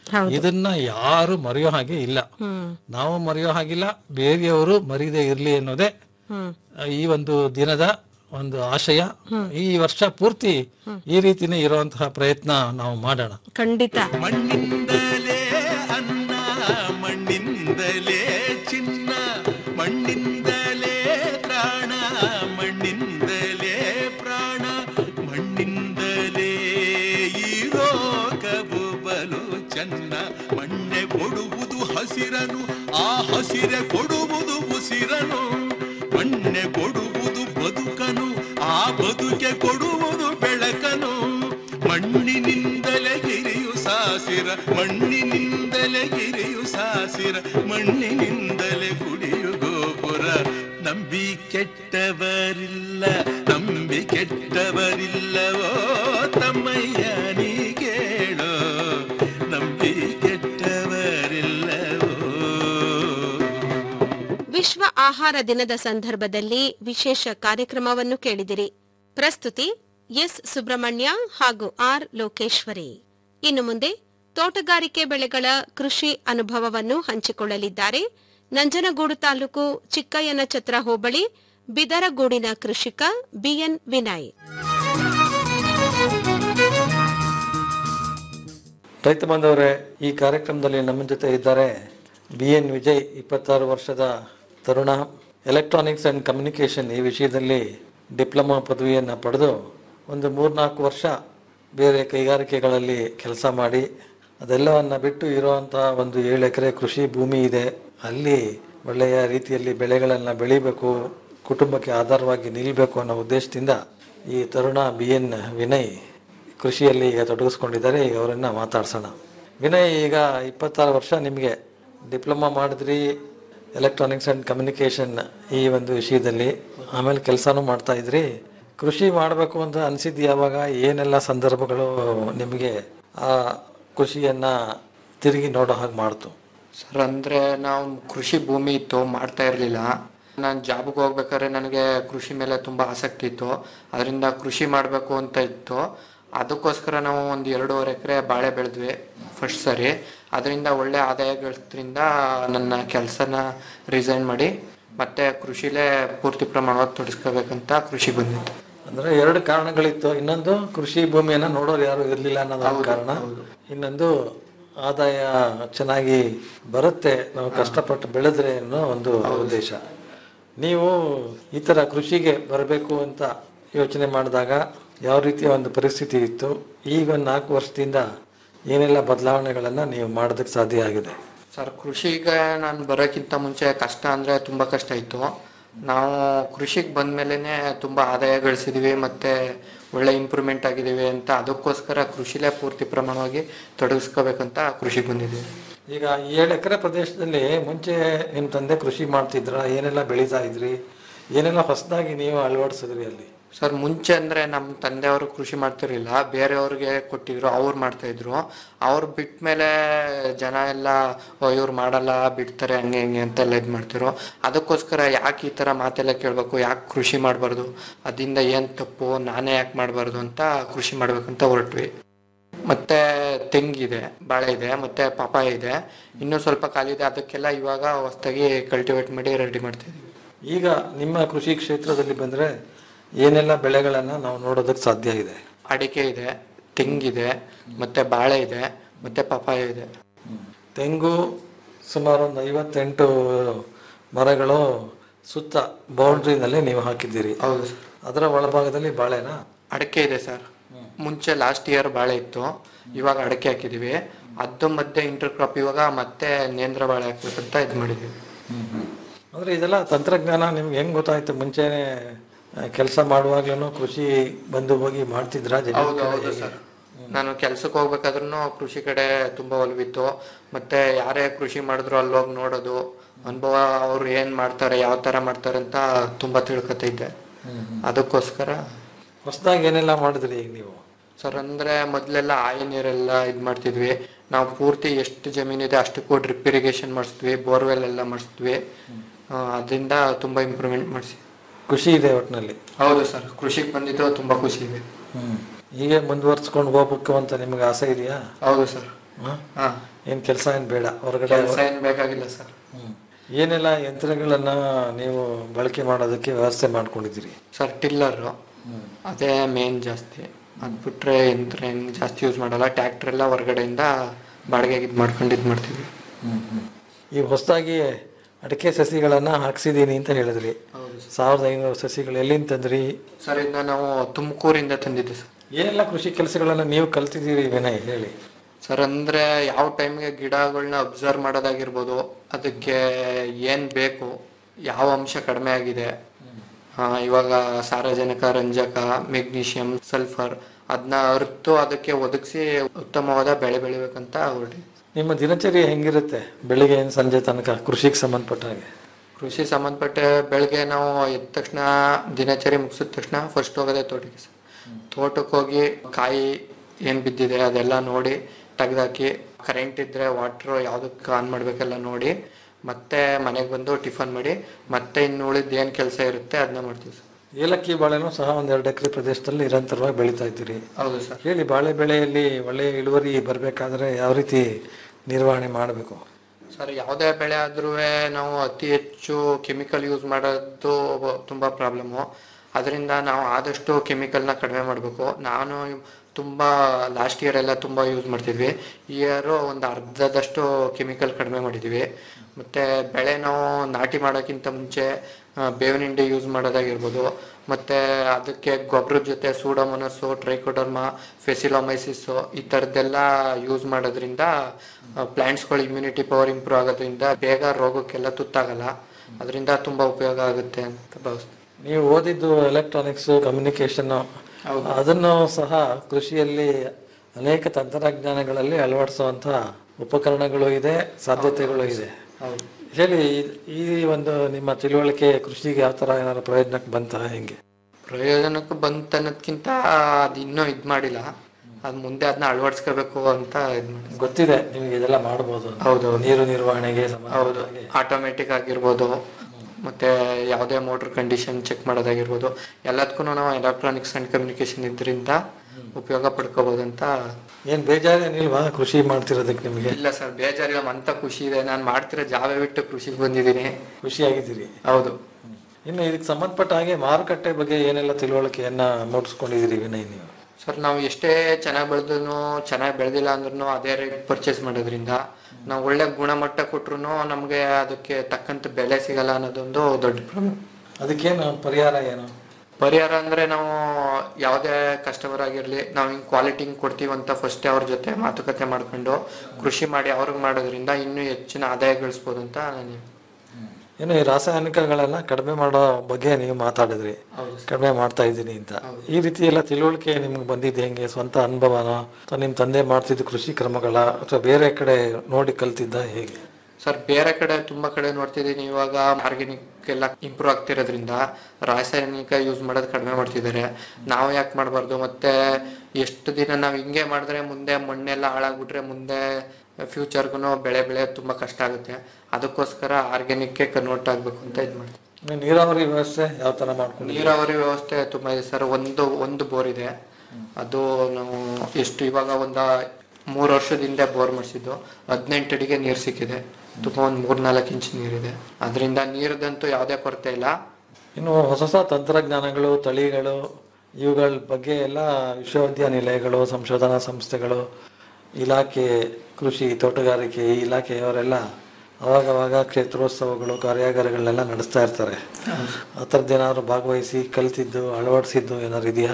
ಇದನ್ನ ಯಾರು ಮರೆಯೋ ಹಾಗೆ ಇಲ್ಲ ಹ್ಮ್ ನಾವು ಮರೆಯೋ ಹಾಗಿಲ್ಲ ಬೇರೆಯವರು ಮರೀದೇ ಇರ್ಲಿ ಅನ್ನೋದೇ ಹ್ಮ್ ಆ, ಈ ಒಂದು ದಿನದ ಒಂದು ಆಶಯ ಈ ವರ್ಷ ಪೂರ್ತಿ ಈ ರೀತಿನೇ ಇರುವಂತಹ ಪ್ರಯತ್ನ ನಾವು ಮಾಡೋಣ ಖಂಡಿತ ಮಣ್ಣಿಂದಲೇ ಅನ್ನ ಮಣ್ಣಿಂದಲೇ ಚಿನ್ನ ಮಣ್ಣಿಂದಲೇ ಪ್ರಾಣ ಮಣ್ಣಿಂದಲೇ ಪ್ರಾಣ ಮಣ್ಣಿಂದಲೇ ಈ ರೋಗವು ಬಲು ಚೆನ್ನ ಮಣ್ಣೆ ಕೊಡುವುದು ಹಸಿರನು ಆ ಹಸಿರೆ ಕೊಡುವುದು ಉಸಿರನು ಮಣ್ಣೆ ಕೊಡುವುದು ಬದುಕನು ಆ ಬದುಕೆ ಕೊಡುವುದು ಬೆಳಕನು ಮಣ್ಣಿನಿಂದಲೇ ಗಿರಿಯು ಸಾಸಿರ ಮಣ್ಣಿನಿಂದಲೇ ಗಿರಿಯು ಸಾಸಿರ ಮಣ್ಣಿನಿಂದಲೇ ಗುಡಿಯು ಗೋಪುರ ನಂಬಿ ಕೆಟ್ಟವರಿಲ್ಲ ನಂಬಿ ಕೆಟ್ಟವರಿಲ್ಲವೋ ತಮ್ಮಯ್ಯ ನೀ ಕೇಳೋ ನಂಬಿ ಕೆಟ್ಟವರಿಲ್ಲವೋ ವಿಶ್ವ ಆಹಾರ ದಿನದ ಸಂದರ್ಭದಲ್ಲಿ ವಿಶೇಷ ಕಾರ್ಯಕ್ರಮವನ್ನು ಕೇಳಿದಿರಿ ಪ್ರಸ್ತುತಿ ಎಸ್ ಸುಬ್ರಹ್ಮಣ್ಯ ಹಾಗೂ ಆರ್ ಲೋಕೇಶ್ವರಿ ಇನ್ನು ಮುಂದೆ ತೋಟಗಾರಿಕೆ ಬೆಳೆಗಳ ಕೃಷಿ ಅನುಭವವನ್ನು ಹಂಚಿಕೊಳ್ಳಲಿದ್ದಾರೆ ನಂಜನಗೂಡು ತಾಲೂಕು ಚಿಕ್ಕಯ್ಯನ ಛತ್ರ ಹೋಬಳಿ ಬಿದರಗೂಡಿನ ಕೃಷಿಕ ಬಿಎನ್ ವಿನಯ್ ರೈತ ಬಾಂಧವರೇ ಈ ಕಾರ್ಯಕ್ರಮದಲ್ಲಿ ನಮ್ಮ ಜೊತೆ ಇದ್ದಾರೆ ಬಿ ಎನ್ ವಿಜಯ್ ಇಪ್ಪತ್ತಾರು ವರ್ಷದ ತರುಣ ಎಲೆಕ್ಟ್ರಾನಿಕ್ಸ್ ಆ್ಯಂಡ್ ಕಮ್ಯುನಿಕೇಷನ್ ಈ ವಿಷಯದಲ್ಲಿ ಡಿಪ್ಲೊಮಾ ಪದವಿಯನ್ನು ಪಡೆದು ಒಂದು ಮೂರ್ನಾಲ್ಕು ವರ್ಷ ಬೇರೆ ಕೈಗಾರಿಕೆಗಳಲ್ಲಿ ಕೆಲಸ ಮಾಡಿ ಅದೆಲ್ಲವನ್ನು ಬಿಟ್ಟು ಇರುವಂತಹ ಒಂದು ಏಳು ಎಕರೆ ಕೃಷಿ ಭೂಮಿ ಇದೆ ಅಲ್ಲಿ ಒಳ್ಳೆಯ ರೀತಿಯಲ್ಲಿ ಬೆಳೆಗಳನ್ನು ಬೆಳಿಬೇಕು ಕುಟುಂಬಕ್ಕೆ ಆಧಾರವಾಗಿ ನಿಲ್ಲಬೇಕು ಅನ್ನೋ ಉದ್ದೇಶದಿಂದ ಈ ತರುಣ ಬಿ ಎನ್ ವಿನಯ್ ಕೃಷಿಯಲ್ಲಿ ಈಗ ತೊಡಗಿಸ್ಕೊಂಡಿದ್ದಾರೆ ಈಗ ಅವರನ್ನ ಮಾತಾಡ್ಸೋಣ ವಿನಯ್ ಈಗ ಇಪ್ಪತ್ತಾರು ವರ್ಷ ನಿಮಗೆ ಡಿಪ್ಲೊಮಾ ಮಾಡಿದ್ರಿ ಎಲೆಕ್ಟ್ರಾನಿಕ್ಸ್ ಆ್ಯಂಡ್ ಕಮ್ಯುನಿಕೇಷನ್ ಈ ಒಂದು ವಿಷಯದಲ್ಲಿ ಆಮೇಲೆ ಕೆಲಸನೂ ಮಾಡ್ತಾ ಇದ್ರಿ ಕೃಷಿ ಮಾಡಬೇಕು ಅಂತ ಅನಿಸಿದ್ದು ಯಾವಾಗ ಏನೆಲ್ಲ ಸಂದರ್ಭಗಳು ನಿಮಗೆ ಆ ಕೃಷಿಯನ್ನು ತಿರುಗಿ ನೋಡೋ ಹಾಗೆ ಮಾಡ್ತು ಸರ್ ಅಂದರೆ ನಾವು ಕೃಷಿ ಭೂಮಿ ಇತ್ತು ಮಾಡ್ತಾ ಇರಲಿಲ್ಲ ನಾನು ಜಾಬ್ಗೆ ಹೋಗ್ಬೇಕಾದ್ರೆ ನನಗೆ ಕೃಷಿ ಮೇಲೆ ತುಂಬ ಆಸಕ್ತಿ ಇತ್ತು ಅದರಿಂದ ಕೃಷಿ ಮಾಡಬೇಕು ಅಂತ ಇತ್ತು ಅದಕ್ಕೋಸ್ಕರ ನಾವು ಒಂದು ಎರಡೂವರೆ ಎಕರೆ ಬಾಳೆ ಬೆಳೆದ್ವಿ ಫಸ್ಟ್ ಸರಿ ಅದರಿಂದ ಒಳ್ಳೆ ಆದಾಯ ಗಳಿದ್ರಿಂದ ನನ್ನ ಕೆಲಸನ ರಿಸೈನ್ ಮಾಡಿ ಮತ್ತೆ ಕೃಷಿಲೇ ಪೂರ್ತಿ ಪ್ರಮಾಣವಾಗಿ ತೊಡಗಿಸ್ಕೋಬೇಕಂತ ಕೃಷಿ ಬಂದಿತ್ತು ಅಂದ್ರೆ ಎರಡು ಕಾರಣಗಳಿತ್ತು ಇನ್ನೊಂದು ಕೃಷಿ ಭೂಮಿಯನ್ನ ನೋಡೋರು ಯಾರು ಇರಲಿಲ್ಲ ಅನ್ನೋದು ಒಂದು ಕಾರಣ ಇನ್ನೊಂದು ಆದಾಯ ಚೆನ್ನಾಗಿ ಬರುತ್ತೆ ನಾವು ಕಷ್ಟಪಟ್ಟು ಬೆಳೆದ್ರೆ ಅನ್ನೋ ಒಂದು ಉದ್ದೇಶ ನೀವು ಈ ತರ ಕೃಷಿಗೆ ಬರಬೇಕು ಅಂತ ಯೋಚನೆ ಮಾಡಿದಾಗ ಯಾವ ರೀತಿಯ ಒಂದು ಪರಿಸ್ಥಿತಿ ಇತ್ತು ಈಗ ಒಂದು ನಾಲ್ಕು ವರ್ಷದಿಂದ ಏನೆಲ್ಲ ಬದಲಾವಣೆಗಳನ್ನ ನೀವು ಮಾಡೋದಕ್ಕೆ ಸಾಧ್ಯ ಆಗಿದೆ ಸರ್ ಕೃಷಿಗೆ ನಾನು ಬರೋಕ್ಕಿಂತ ಮುಂಚೆ ಕಷ್ಟ ಅಂದರೆ ತುಂಬ ಕಷ್ಟ ಇತ್ತು ನಾವು ಕೃಷಿಗೆ ಬಂದಮೇಲೆ ತುಂಬ ಆದಾಯ ಗಳಿಸಿದ್ವಿ ಮತ್ತು ಒಳ್ಳೆ ಇಂಪ್ರೂವ್ಮೆಂಟ್ ಆಗಿದ್ದೀವಿ ಅಂತ ಅದಕ್ಕೋಸ್ಕರ ಕೃಷಿಲೇ ಪೂರ್ತಿ ಪ್ರಮಾಣವಾಗಿ ತೊಡಗಿಸ್ಕೋಬೇಕಂತ ಕೃಷಿಗೆ ಬಂದಿದ್ದೀವಿ ಈಗ ಏಳು ಎಕರೆ ಪ್ರದೇಶದಲ್ಲಿ ಮುಂಚೆ ನಿಮ್ಮ ತಂದೆ ಕೃಷಿ ಮಾಡ್ತಿದ್ರ ಏನೆಲ್ಲ ಬೆಳೀತಾ ಇದ್ರಿ ಏನೆಲ್ಲ ಹೊಸದಾಗಿ ನೀವು ಅಳವಡಿಸಿದ್ರಿ ಅಲ್ಲಿ ಸರ್ ಮುಂಚೆ ಅಂದರೆ ನಮ್ಮ ತಂದೆಯವರು ಕೃಷಿ ಮಾಡ್ತಿರ್ಲಿಲ್ಲ ಬೇರೆಯವ್ರಿಗೆ ಕೊಟ್ಟಿದ್ರು ಅವ್ರು ಮಾಡ್ತಾ ಇದ್ರು ಅವ್ರು ಬಿಟ್ಟ ಮೇಲೆ ಜನ ಎಲ್ಲ "ಓ, ಇವ್ರು ಮಾಡಲ್ಲ ಬಿಡ್ತಾರೆ ಹಂಗೆ ಹಿಂಗೆ ಅಂತೆಲ್ಲ ಇದು ಮಾಡ್ತಿರೋ ಅದಕ್ಕೋಸ್ಕರ ಯಾಕೆ ಈ ಥರ ಮಾತೆಲ್ಲ ಕೇಳಬೇಕು ಯಾಕೆ ಕೃಷಿ ಮಾಡಬಾರ್ದು ಅದರಿಂದ ಏನು ತಪ್ಪು ನಾನೇ ಯಾಕೆ ಮಾಡಬಾರ್ದು ಅಂತ ಕೃಷಿ ಮಾಡ್ಬೇಕಂತ ಹೊರಟ್ವಿ ಮತ್ತೆ ತೆಂಗಿದೆ ಬಾಳೆ ಇದೆ ಮತ್ತೆ ಪಪಾಯ ಇದೆ ಇನ್ನೂ ಸ್ವಲ್ಪ ಕಾಲಿದೆ ಅದಕ್ಕೆಲ್ಲ ಇವಾಗ ಹೊಸದಾಗಿ ಕಲ್ಟಿವೇಟ್ ಮಾಡಿ ರೆಡಿ ಮಾಡ್ತಿದ್ದೀವಿ ಈಗ ನಿಮ್ಮ ಕೃಷಿ ಕ್ಷೇತ್ರದಲ್ಲಿ ಬಂದ್ರೆ ಏನೆಲ್ಲ ಬೆಳೆಗಳನ್ನ ನಾವು ನೋಡೋದಕ್ಕೆ ಸಾಧ್ಯ ಇದೆ ಅಡಿಕೆ ಇದೆ ತೆಂಗಿದೆ ಮತ್ತೆ ಬಾಳೆ ಇದೆ ಮತ್ತೆ ಪಪಾಯ ಇದೆ ತೆಂಗು ಸುಮಾರು ಒಂದು ಐವತ್ತೆಂಟು ಮರಗಳು ಸುತ್ತ ಬೌಂಡ್ರಿನಲ್ಲಿ ನೀವು ಹಾಕಿದ್ದೀರಿ ಹೌದು ಅದರ ಒಳಭಾಗದಲ್ಲಿ ಬಾಳೆನಾ ಅಡಿಕೆ ಇದೆ ಸರ್ ಮುಂಚೆ ಲಾಸ್ಟ್ ಇಯರ್ ಬಾಳೆ ಇತ್ತು ಇವಾಗ ಅಡಿಕೆ ಹಾಕಿದೀವಿ ಅದು ಮಧ್ಯೆ ಇಂಟರ್ ಕ್ರಾಪ್ ಇವಾಗ ಮತ್ತೆ ನೇಂದ್ರ ಬಾಳೆ ಹಾಕ್ಬೇಕಂತ ಇದು ಮಾಡಿದೀವಿ ಅಂದ್ರೆ ಇದೆಲ್ಲ ತಂತ್ರಜ್ಞಾನ ನಿಮ್ಗೆ ಹೆಂಗ್ ಗೊತ್ತಾಯ್ತು ಮುಂಚೆನೆ ಕೆಲಸ ಮಾಡುವಾಗ್ಲೂ ಕೃಷಿ ಬಂದು ಹೋಗಿ ಮಾಡ್ತಿದ್ರ ಹೌದು ಹೌದು ಸರ್ ನಾನು ಕೆಲ್ಸಕ್ಕೆ ಹೋಗ್ಬೇಕಾದ್ರೂ ಕೃಷಿ ಕಡೆ ತುಂಬಾ ಒಲವಿತ್ತು ಮತ್ತೆ ಯಾರೇ ಕೃಷಿ ಮಾಡಿದ್ರು ಅಲ್ಲಿ ಹೋಗಿ ನೋಡೋದು ಅನುಭವ ಅವ್ರು ಏನ್ ಮಾಡ್ತಾರೆ ಯಾವ ತರ ಮಾಡ್ತಾರೆ ಅಂತ ತುಂಬಾ ತಿಳ್ಕೊತಾ ಇದ್ದೆ ಅದಕ್ಕೋಸ್ಕರ ಹೊಸದಾಗಿ ಏನೆಲ್ಲ ಮಾಡಿದ್ರಿ ಈಗ ನೀವು ಸರ್ ಅಂದ್ರೆ ಮೊದ್ಲೆಲ್ಲ ಆಯ ನೀರೆಲ್ಲ ಇದ್ ಮಾಡ್ತಿದ್ವಿ ನಾವು ಪೂರ್ತಿ ಎಷ್ಟು ಜಮೀನಿದೆ ಅಷ್ಟಕ್ಕೂ ಡ್ರಿಪ್ ಇರಿಗೇಷನ್ ಮಾಡಿಸ್ತೀವಿ ಬೋರ್ವೆಲ್ ಎಲ್ಲ ಮಾಡಿಸ್ತೀವಿ ಆ, ಅದರಿಂದ ತುಂಬಾ ಇಂಪ್ರೂವ್ಮೆಂಟ್ ಮಾಡಿಸಿ ಖುಷಿ ಇದೆ ಒಟ್ಟಿನಲ್ಲಿ ಹೌದು ಸರ್ ಕೃಷಿಗೆ ಬಂದಿದ್ದು ತುಂಬಾ ಖುಷಿ ಇದೆ ಹೀಗೆ ಮುಂದುವರ್ಸ್ಕೊಂಡು ಹೋಗ್ಬೇಕು ಅಂತ ನಿಮ್ಗೆ ಆಸೆ ಇದೆಯಾ ಹೌದು ಸರ್ ಹಾ. ಏನ್ ಕೆಲಸ ಏನ್ ಬೇಡ ಹೊರಗಡೆ ಕೆಲಸ ಏನ್ ಬೇಕಾಗಿಲ್ಲ ಸರ್ ಹ್ಮ್. ಏನೆಲ್ಲ ಯಂತ್ರಗಳನ್ನ ನೀವು ಬಳಕೆ ಮಾಡೋದಕ್ಕೆ ವ್ಯವಸ್ಥೆ ಮಾಡ್ಕೊಂಡಿದ್ದೀರಿ ಸರ್ ಟಿಲ್ಲರ್ ಅದೇ ಮೇನ್ ಜಾಸ್ತಿ ಅದ್ ಬಿಟ್ರೆ ಯಂತ್ರ ಏನ್ ಜಾಸ್ತಿ ಯೂಸ್ ಮಾಡಲ್ಲ ಟ್ರ್ಯಾಕ್ಟರ್ ಎಲ್ಲ ಹೊರಗಡೆಯಿಂದ ಬಾಡಿಗೆಗೆ ಇದು ಮಾಡ್ಕೊಂಡು ಇದು ಮಾಡ್ತೀವಿ ಈಗ ಹೊಸದಾಗಿ ಅಡಿಕೆ ಸಸಿಗಳನ್ನ ಹಾಕ್ಸಿದೀನಿ ಅಂತ ಹೇಳಿದ್ರಿ ಸಾವಿರದ ಐನೂರು ಸಸಿಗಳು ಎಲ್ಲಿಂದ ತಂದ್ರಿ ಸರ್ ಇದನ್ನ ನಾವು ತುಮಕೂರಿಂದ ತಂದಿದ್ದೆ ಸರ್ ಏನೆಲ್ಲ ಕೃಷಿ ಕೆಲಸಗಳನ್ನ ನೀವು ಕಲ್ತಿದ್ದೀರಿ ವಿನಯ್ ಹೇಳಿ ಸರ್ ಅಂದ್ರೆ ಯಾವ ಟೈಮ್ಗೆ ಗಿಡಗಳನ್ನ ಅಬ್ಸರ್ವ್ ಮಾಡೋದಾಗಿರ್ಬೋದು ಅದಕ್ಕೆ ಏನ್ ಬೇಕು ಯಾವ ಅಂಶ ಕಡಿಮೆ ಆಗಿದೆ ಆ, ಇವಾಗ ಸಾರಜನಕ ರಂಜಕ ಮೆಗ್ನೀಷಿಯಂ ಸಲ್ಫರ್ ಅದನ್ನ ಅರ್ತು ಅದಕ್ಕೆ ಒದಗಿಸಿ ಉತ್ತಮವಾದ ಬೆಳೆ ಬೆಳಿಬೇಕಂತ ಹೊರಟಿ ನಿಮ್ಮ ದಿನಚರಿ ಹೆಂಗಿರುತ್ತೆ ಬೆಳಿಗ್ಗೆ ಸಂಜೆ ತನಕ ಕೃಷಿಗೆ ಸಂಬಂಧಪಟ್ಟ ಹಾಗೆ ಕೃಷಿ ಸಂಬಂಧಪಟ್ಟ ಬೆಳಗ್ಗೆ ನಾವು ಎದ್ದ ತಕ್ಷಣ ದಿನಚರಿ ಮುಗಿಸಿದ ತಕ್ಷಣ ಫಸ್ಟ್ ಹೋಗೋದೇ ತೋಟಕ್ಕೆ ಸರ್ ತೋಟಕ್ಕೆ ಹೋಗಿ ಕಾಯಿ ಏನು ಬಿದ್ದಿದೆ ಅದೆಲ್ಲ ನೋಡಿ ತೆಗ್ದಾಕಿ ಕರೆಂಟ್ ಇದ್ರೆ ವಾಟ್ರ್ ಯಾವುದಕ್ಕೆ ಆನ್ ಮಾಡಬೇಕೆಲ್ಲ ನೋಡಿ ಮತ್ತೆ ಮನೆಗೆ ಬಂದು ಟಿಫನ್ ಮಾಡಿ ಮತ್ತೆ ಇನ್ನು ಉಳಿದ ಏನು ಕೆಲಸ ಇರುತ್ತೆ ಅದನ್ನ ಮಾಡ್ತೀವಿ ಸರ್ ಏಲಕ್ಕಿ ಬಾಳೆನೂ ಸಹ ಒಂದ್ ಎರಡು ಎಕರೆ ಪ್ರದೇಶದಲ್ಲಿ ನಿರಂತರವಾಗಿ ಬೆಳೀತಾ ಇದ್ದೀರಿ ಹೌದು ಸರ್ ಹೇಳಿ ಬಾಳೆ ಬೆಳೆಯಲ್ಲಿ ಒಳ್ಳೆಯ ಇಳುವರಿ ಬರಬೇಕಾದ್ರೆ ಯಾವ ರೀತಿ ನಿರ್ವಹಣೆ ಮಾಡಬೇಕು ಸರ್ ಯಾವುದೇ ಬೆಳೆ ಆದ್ರೂ ನಾವು ಅತಿ ಹೆಚ್ಚು ಕೆಮಿಕಲ್ ಯೂಸ್ ಮಾಡೋದು ತುಂಬ ಪ್ರಾಬ್ಲಮ್ಮು ಅದರಿಂದ ನಾವು ಆದಷ್ಟು ಕೆಮಿಕಲ್ನ ಕಡಿಮೆ ಮಾಡಬೇಕು ನಾನು ತುಂಬ ಲಾಸ್ಟ್ ಇಯರ್ ಎಲ್ಲ ತುಂಬ ಯೂಸ್ ಮಾಡ್ತಿದ್ವಿ ಈ ಇಯರು ಒಂದು ಅರ್ಧದಷ್ಟು ಕೆಮಿಕಲ್ ಕಡಿಮೆ ಮಾಡಿದ್ವಿ ಮತ್ತು ಬೆಳೆ ನಾವು ನಾಟಿ ಮಾಡೋಕ್ಕಿಂತ ಮುಂಚೆ ಆ, ಬೇವಿನ ಹಿಂಡಿ ಯೂಸ್ ಮಾಡೋದಾಗಿರ್ಬೋದು ಮತ್ತು ಅದಕ್ಕೆ ಗೊಬ್ಬರದ ಜೊತೆ ಸೂಡೋಮೊನಸ್ಸು ಟ್ರೈಕೋಡರ್ಮಾ ಫೆಸಿಲೋಮೈಸಿಸ್ಸು ಈ ಥರದ್ದೆಲ್ಲ ಯೂಸ್ ಮಾಡೋದ್ರಿಂದ ಪ್ಲ್ಯಾಂಟ್ಸ್ಗಳ ಇಮ್ಯುನಿಟಿ ಪವರ್ ಇಂಪ್ರೂವ್ ಆಗೋದ್ರಿಂದ ಬೇಗ ರೋಗಕ್ಕೆಲ್ಲ ತುತ್ತಾಗಲ್ಲ ಅದರಿಂದ ತುಂಬ ಉಪಯೋಗ ಆಗುತ್ತೆ ಅಂತ ಭಾವಿಸ್ತೀನಿ ನೀವು ಓದಿದ್ದು ಎಲೆಕ್ಟ್ರಾನಿಕ್ಸ್ ಕಮ್ಯುನಿಕೇಶನ್ ಅದನ್ನು ಸಹ ಕೃಷಿಯಲ್ಲಿ ಅನೇಕ ತಂತ್ರಜ್ಞಾನಗಳಲ್ಲಿ ಅಳವಡಿಸುವಂತ ಉಪಕರಣಗಳು ಇದೆ ಸಾಧ್ಯತೆಗಳು ಇದೆ ಹೌದು ಹೇಳಿ ಈ- ಈ ಒಂದು ನಿಮ್ಮ ತಿಳುವಳಿಕೆ ಕೃಷಿಗೆ ಯಾವ ತರ ಏನಾದ್ರು ಪ್ರಯೋಜನಕ್ಕೆ ಬಂತ ಹೆಂಗೆ ಪ್ರಯೋಜನಕ್ಕೆ ಬಂತ ಅನ್ನೋದ್ಕಿಂತ ಅದು ಇನ್ನೂ ಇದು ಮಾಡಿಲ್ಲ ಅದು ಮುಂದೆ ಅದನ್ನ ಅಳವಡಿಸ್ಕೋಬೇಕು ಅಂತ ಇದು ಮಾಡಿ ಗೊತ್ತಿದೆ ನಿಮಗೆ ಇದೆಲ್ಲ ಮಾಡ್ಬೋದು ಅಂತ. ಹೌದು ನೀರು ನಿರ್ವಹಣೆಗೆ ಸಂಬಂಧ ಹೌದು ಆಟೋಮೆಟಿಕ್ ಆಗಿರ್ಬೋದು ಮತ್ತೆ ಯಾವುದೇ ಮೋಟರ್ ಕಂಡೀಷನ್ ಚೆಕ್ ಮಾಡೋದಾಗಿರ್ಬೋದು ಎಲ್ಲದಕ್ಕೂ ನಾವು ಎಲೆಕ್ಟ್ರಾನಿಕ್ಸ್ ಅಂಡ್ ಕಮ್ಯುನಿಕೇಶನ್ ಇದರಿಂದ ಉಪಯೋಗ ಪಡ್ಕೋಬಹುದು ಅಂತ ಏನ್ ಬೇಜಾರೇನಿಲ್ವಾ ಕೃಷಿ ಮಾಡ್ತಿರೋದಕ್ಕೆ ನಿಮಗೆ ಇಲ್ಲ ಸರ್ ಬೇಜಾರಿಲ್ಲ ಅಂತ ಖುಷಿ ಇದೆ ನಾನು ಮಾಡ್ತಿರೋ ಜಾಬೆ ಬಿಟ್ಟು ಕೃಷಿಗೆ ಬಂದಿದ್ದೀನಿ ಖುಷಿಯಾಗಿದ್ದೀರಿ ಹೌದು ಇನ್ನು ಇದಕ್ಕೆ ಸಂಬಂಧಪಟ್ಟ ಹಾಗೆ ಮಾರುಕಟ್ಟೆ ಬಗ್ಗೆ ಏನೆಲ್ಲ ತಿಳುವಳಿಕೆಯನ್ನ ಮೂಡಿಸ್ಕೊಂಡಿದ್ದೀರಿ ವಿನಯ್ ನೀವು ಸರ್ ನಾವು ಎಷ್ಟೇ ಚೆನ್ನಾಗಿ ಬೆಳೆದ್ರು ಚೆನ್ನಾಗಿ ಬೆಳೆದಿಲ್ಲ ಅಂದ್ರೂ ಅದೇ ರೇಟ್ ಪರ್ಚೇಸ್ ಮಾಡೋದ್ರಿಂದ ನಾವು ಒಳ್ಳೆ ಗುಣಮಟ್ಟ ಕೊಟ್ರು ನಮಗೆ ಅದಕ್ಕೆ ತಕ್ಕಂತ ಬೆಲೆ ಸಿಗಲ್ಲ ಅನ್ನೋದೊಂದು ದೊಡ್ಡ ಪ್ರಾಬ್ಲಮ್ ಅದಕ್ಕೇನು ಪರಿಹಾರ ಏನು ಪರಿಹಾರ ಅಂದ್ರೆ ನಾವು ಯಾವುದೇ ಕಸ್ಟಮರ್ ಆಗಿರ್ಲಿ ನಾವು ಹಿಂಗ್ ಕ್ವಾಲಿಟಿ ಹಿಂಗ್ ಕೊಡ್ತೀವಿ ಅಂತ ಫಸ್ಟ್ ಅವ್ರ ಜೊತೆ ಮಾತುಕತೆ ಮಾಡ್ಕೊಂಡು ಕೃಷಿ ಮಾಡಿ ಅವ್ರಿಗೆ ಮಾಡೋದ್ರಿಂದ ಇನ್ನೂ ಹೆಚ್ಚಿನ ಆದಾಯ ಗಳಿಸ್ಬೋದು ಅಂತ ನಾನು ಏನು ಈ ರಾಸಾಯನಿಕಗಳನ್ನ ಕಡಿಮೆ ಮಾಡೋ ಬಗ್ಗೆ ನೀವು ಮಾತಾಡಿದ್ರಿ ಕಡಿಮೆ ಮಾಡ್ತಾ ಇದ್ದೀನಿ ಅಂತ ಈ ರೀತಿ ಎಲ್ಲ ತಿಳುವಳಿಕೆ ನಿಮ್ಗೆ ಬಂದಿದ್ದು ಹೆಂಗೆ ಸ್ವಂತ ಅನುಭವನೋ ಅಥವಾ ನಿಮ್ಮ ತಂದೆ ಮಾಡ್ತಿದ್ದ ಕೃಷಿ ಕ್ರಮಗಳ ಅಥವಾ ಬೇರೆ ಕಡೆ ನೋಡಿ ಕಲ್ತಿದ್ದ ಹೇಗೆ ಸರ್ ಬೇರೆ ಕಡೆ ತುಂಬಾ ಕಡೆ ನೋಡ್ತಿದ್ದೀನಿ ಇವಾಗ ಆರ್ಗ್ಯಾನಿಕ್ ಎಲ್ಲ ಇಂಪ್ರೂವ್ ಆಗ್ತಿರೋದ್ರಿಂದ ರಾಸಾಯನಿಕ ಯೂಸ್ ಮಾಡೋದು ಕಡಿಮೆ ಮಾಡ್ತಿದ್ದಾರೆ ನಾವು ಯಾಕೆ ಮಾಡಬಾರ್ದು ಮತ್ತೆ ಎಷ್ಟು ದಿನ ನಾವು ಹಿಂಗೆ ಮಾಡಿದ್ರೆ ಮುಂದೆ ಮಣ್ಣೆಲ್ಲ ಹಾಳಾಗ್ಬಿಟ್ರೆ ಮುಂದೆ ಫ್ಯೂಚರ್ಗೂ ಬೆಳೆ ಬೆಳೆಯೋದು ತುಂಬಾ ಕಷ್ಟ ಆಗುತ್ತೆ ಅದಕ್ಕೋಸ್ಕರ ಆರ್ಗ್ಯಾನಿಕ್ಗೆ ಕನ್ವರ್ಟ್ ಆಗ್ಬೇಕು ಅಂತ ಇದು ಮಾಡ್ತೀವಿ ಇನ್ನು ನೀರಾವರಿ ವ್ಯವಸ್ಥೆ ಯಾವ ತರ ಮಾಡ್ಕೊಂಡಿದ್ದೀರಿ ನೀರಾವರಿ ವ್ಯವಸ್ಥೆ ತುಂಬಾ ಇದೆ ಸರ್ ಒಂದು ಒಂದು ಬೋರ್ ಇದೆ ಅದು ನಾವು ಎಷ್ಟು ಇವಾಗ ಒಂದು ಮೂರು ವರ್ಷದ ಹಿಂದೆ ಬೋರ್ ಮಾಡಿಸಿದ್ದು ಹದಿನೆಂಟು ಅಡಿಗೆ ನೀರು ಸಿಕ್ಕಿದೆ ತುಂಬ ಒಂದು ಮೂರ್ನಾಲ್ಕು ಇಂಚ್ ನೀರಿದೆ ಅದರಿಂದ ನೀರದಂತೂ ಯಾವುದೇ ಕೊರತೆ ಇಲ್ಲ ಇನ್ನು ಹೊಸ ಹೊಸ ತಂತ್ರಜ್ಞಾನಗಳು ತಳಿಗಳು ಇವುಗಳ ಬಗ್ಗೆ ಎಲ್ಲ ವಿಶ್ವವಿದ್ಯಾನಿಲಯಗಳು ಸಂಶೋಧನಾ ಸಂಸ್ಥೆಗಳು ಇಲಾಖೆ ಕೃಷಿ ತೋಟಗಾರಿಕೆ ಈ ಇಲಾಖೆಯವರೆಲ್ಲ ಅವಾಗವಾಗ ಕ್ಷೇತ್ರೋತ್ಸವಗಳು ಕಾರ್ಯಾಗಾರಗಳನ್ನೆಲ್ಲ ನಡೆಸ್ತಾ ಇರ್ತಾರೆ ಆ ಥರದ್ದು ಏನಾದ್ರು ಭಾಗವಹಿಸಿ ಕಲ್ತಿದ್ದು ಅಳವಡಿಸಿದ್ದು ಏನಾದ್ರು ಇದೆಯಾ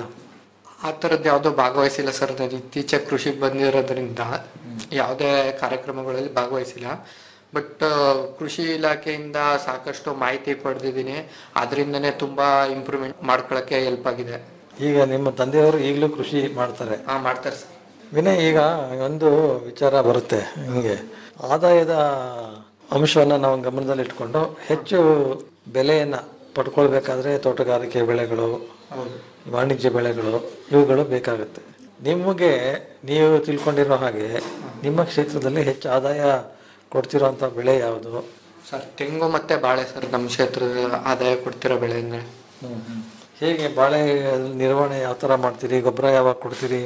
ಆ ಥರದ್ದು ಯಾವುದೋ ಭಾಗವಹಿಸಿಲ್ಲ ಸರ್ ನಾನು ಇತ್ತೀಚೆಗೆ ಕೃಷಿಗೆ ಬಂದಿರೋದ್ರಿಂದ ಯಾವುದೇ ಕಾರ್ಯಕ್ರಮಗಳಲ್ಲಿ ಭಾಗವಹಿಸಿಲ್ಲ ಬಟ್ ಕೃಷಿ ಇಲಾಖೆಯಿಂದ ಸಾಕಷ್ಟು ಮಾಹಿತಿ ಪಡೆದಿದ್ದೀನಿ ಅದರಿಂದನೇ ತುಂಬಾ ಇಂಪ್ರೂವ್ಮೆಂಟ್ ಮಾಡ್ಕೊಳ್ಳೋಕ್ಕೆ ಹೆಲ್ಪ್ ಆಗಿದೆ ಈಗ ನಿಮ್ಮ ತಂದೆಯವರು ಈಗಲೂ ಕೃಷಿ ಮಾಡ್ತಾರೆ ಹಾ ಮಾಡ್ತಾರೆ ಸರ್ ವಿನಯ್ ಈಗ ಒಂದು ವಿಚಾರ ಬರುತ್ತೆ ಹಿಂಗೆ ಆದಾಯದ ಅಂಶವನ್ನು ನಾವು ಗಮನದಲ್ಲಿ ಇಟ್ಕೊಂಡು ಹೆಚ್ಚು ಬೆಲೆಯನ್ನು ಪಡ್ಕೊಳ್ಬೇಕಾದ್ರೆ ತೋಟಗಾರಿಕೆ ಬೆಳೆಗಳು ಹೌದು ವಾಣಿಜ್ಯ ಬೆಳೆಗಳು ಇವುಗಳು ಬೇಕಾಗುತ್ತೆ ನಿಮಗೆ ನೀವು ತಿಳ್ಕೊಂಡಿರೋ ಹಾಗೆ ನಿಮ್ಮ ಕ್ಷೇತ್ರದಲ್ಲಿ ಹೆಚ್ಚು ಆದಾಯ ಕೊಡ್ತಿರೋಂಥ ಬೆಳೆ ಯಾವುದು ಸರ್ ತೆಂಗು ಮತ್ತೆ ಬಾಳೆ ಸರ್ ನಮ್ಮ ಕ್ಷೇತ್ರದ ಆದಾಯ ಕೊಡ್ತಿರೋ ಬೆಳೆ ಅಂದ್ರೆ ಹೇಗೆ ಬಾಳೆ ನಿರ್ವಹಣೆ ಯಾವ ಥರ ಮಾಡ್ತೀರಿ ಗೊಬ್ಬರ ಯಾವಾಗ ಕೊಡ್ತೀರಿ